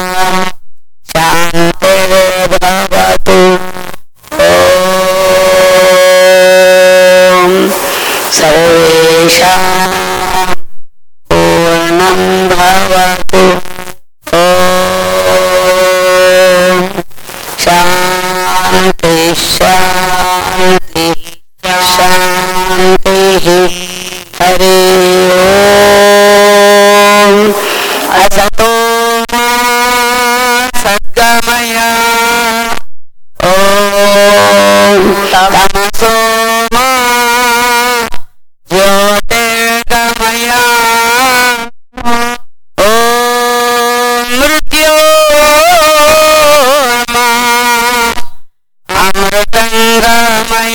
శాంతిర్భవతు ఓం సర్వేషాం పూర్ణం భవతు ఓం శాంతి శాంతి శాంతి హరి ఓం అసతో మా సద్గమయ ఓం తమసో మా జ్యోతిర్గమయ ఓం మృత్యోర్మా అమృతంగమయ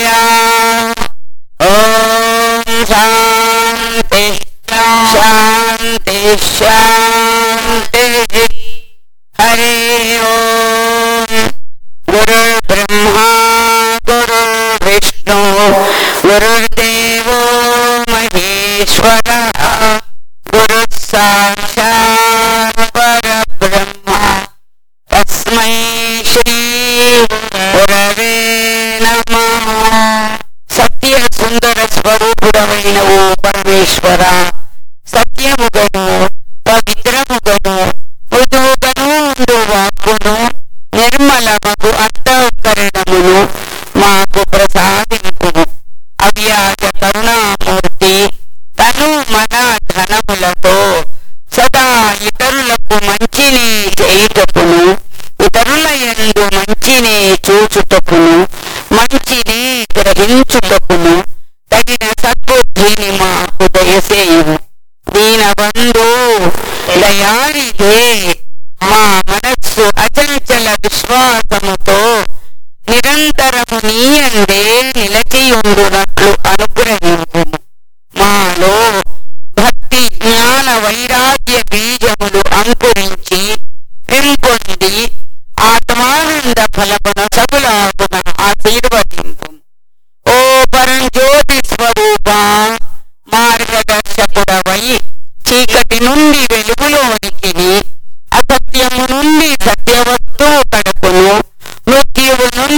ఓం శాంతి శాంతి శాంతి హరి ఓం గురు బ్రహ్మా గురు విష్ణు గురుర్దేవో మహేశ్వర గురు సాక్షాత్ పరబ్రహ్మ తస్మై శ్రీ గురవే నమః సత్య సుందర స్వరూపుడమైన ఓ పరమేశ్వర సత్యముగను పవిత్రముగను మృదువుగను ఉండు వాక్కును నిర్మలమగు అంతఃకరణమును మాకు ప్రసాదింపును అవ్యాజ కరుణామూర్తి తను మన ధనములతో సదా ఇతరులకు మంచిని చేయుటకును ఇతరుల యందు మంచిని చూచుటకును మంచిని గ్రహించుటకును తగిన సద్బుద్ధిని మాకు దయచేయుము దీనబంధు దయానిదే మా మనస్సు అచంచల విశ్వాసముతో నిరంతరము నీయందే నిలచియుండునట్లు అనుగ్రహింపుము మాలో భక్తి జ్ఞాన వైరాగ్య బీజములు అంకురించి పెంపొంది ఆత్మానంద ఫలమున సగులాగున ఆశీర్వదింపు ఓ పరంజ్యోతి స్వరూప మార్గదర్శకుడవై చీకటి నుండి వెలుగులోనికి అసత్యము నుండి సత్యవస్తువు కడకును మృత్యువు నుండి అమృత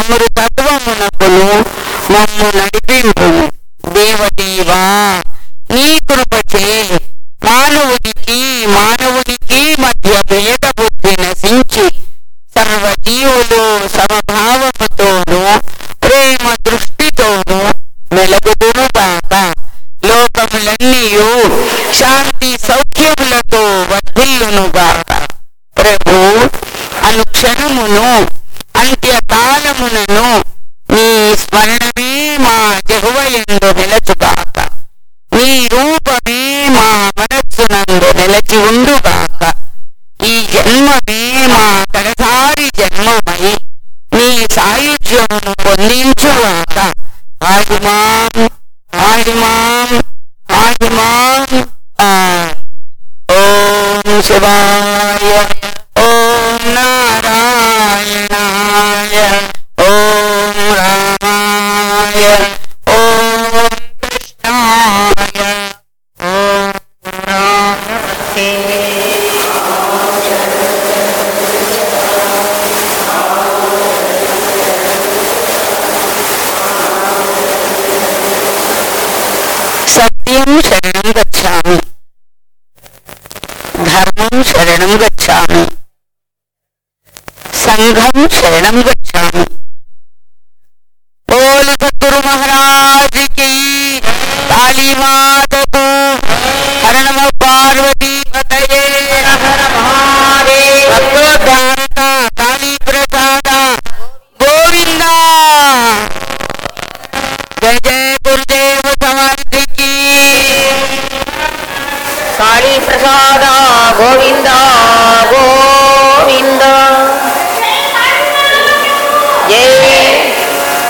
అమృతత్వమునకును మమ్ము నడిపింపు దేవదేవా నీ కృపచే మానవునికి మానవునికి మధ్య భేద బుద్ధి నశించి సర్వజీవులు సమభావముతోనూ ప్రేమ దృష్టితోనూ మెలగుదురు బాక లోకములన్నీయు శాంతి సౌఖ్యములతో వర్ధిల్లును గాక ప్రభు అనుక్షణమును అంత్యకాలమునను నీ స్మరణమే మా జహువయందు నిలచుగాక నీ రూపమే మా మనస్సునందు నిలచి ఉండుగాక ఈ జన్మమే మా కడసారి జన్మమై నీ సాయుధ్యమును పొందించుగాక ఆదిమాం ఆదిమాం ఆదిమాం ఆ. ఓం శివాయ ఓం నారాయణాయ ఓం రామాయ ఓం కృష్ణాయ ఓం రామతే సత్యం శరణం గచ్చామి ధర్మం శరణం గచ్చామి సంఘం శరణం గచ్చామి బోల్ సద్గురు మహారాజ్ కి కాళీ మాతకు హర నమ పార్వతీ పతయే భగవద్ధారక కాళీ ప్రసాద గోవింద జయ జయ గురుదేవ సమాధి की కాళీ ప్రసాద గోవింద గోవింద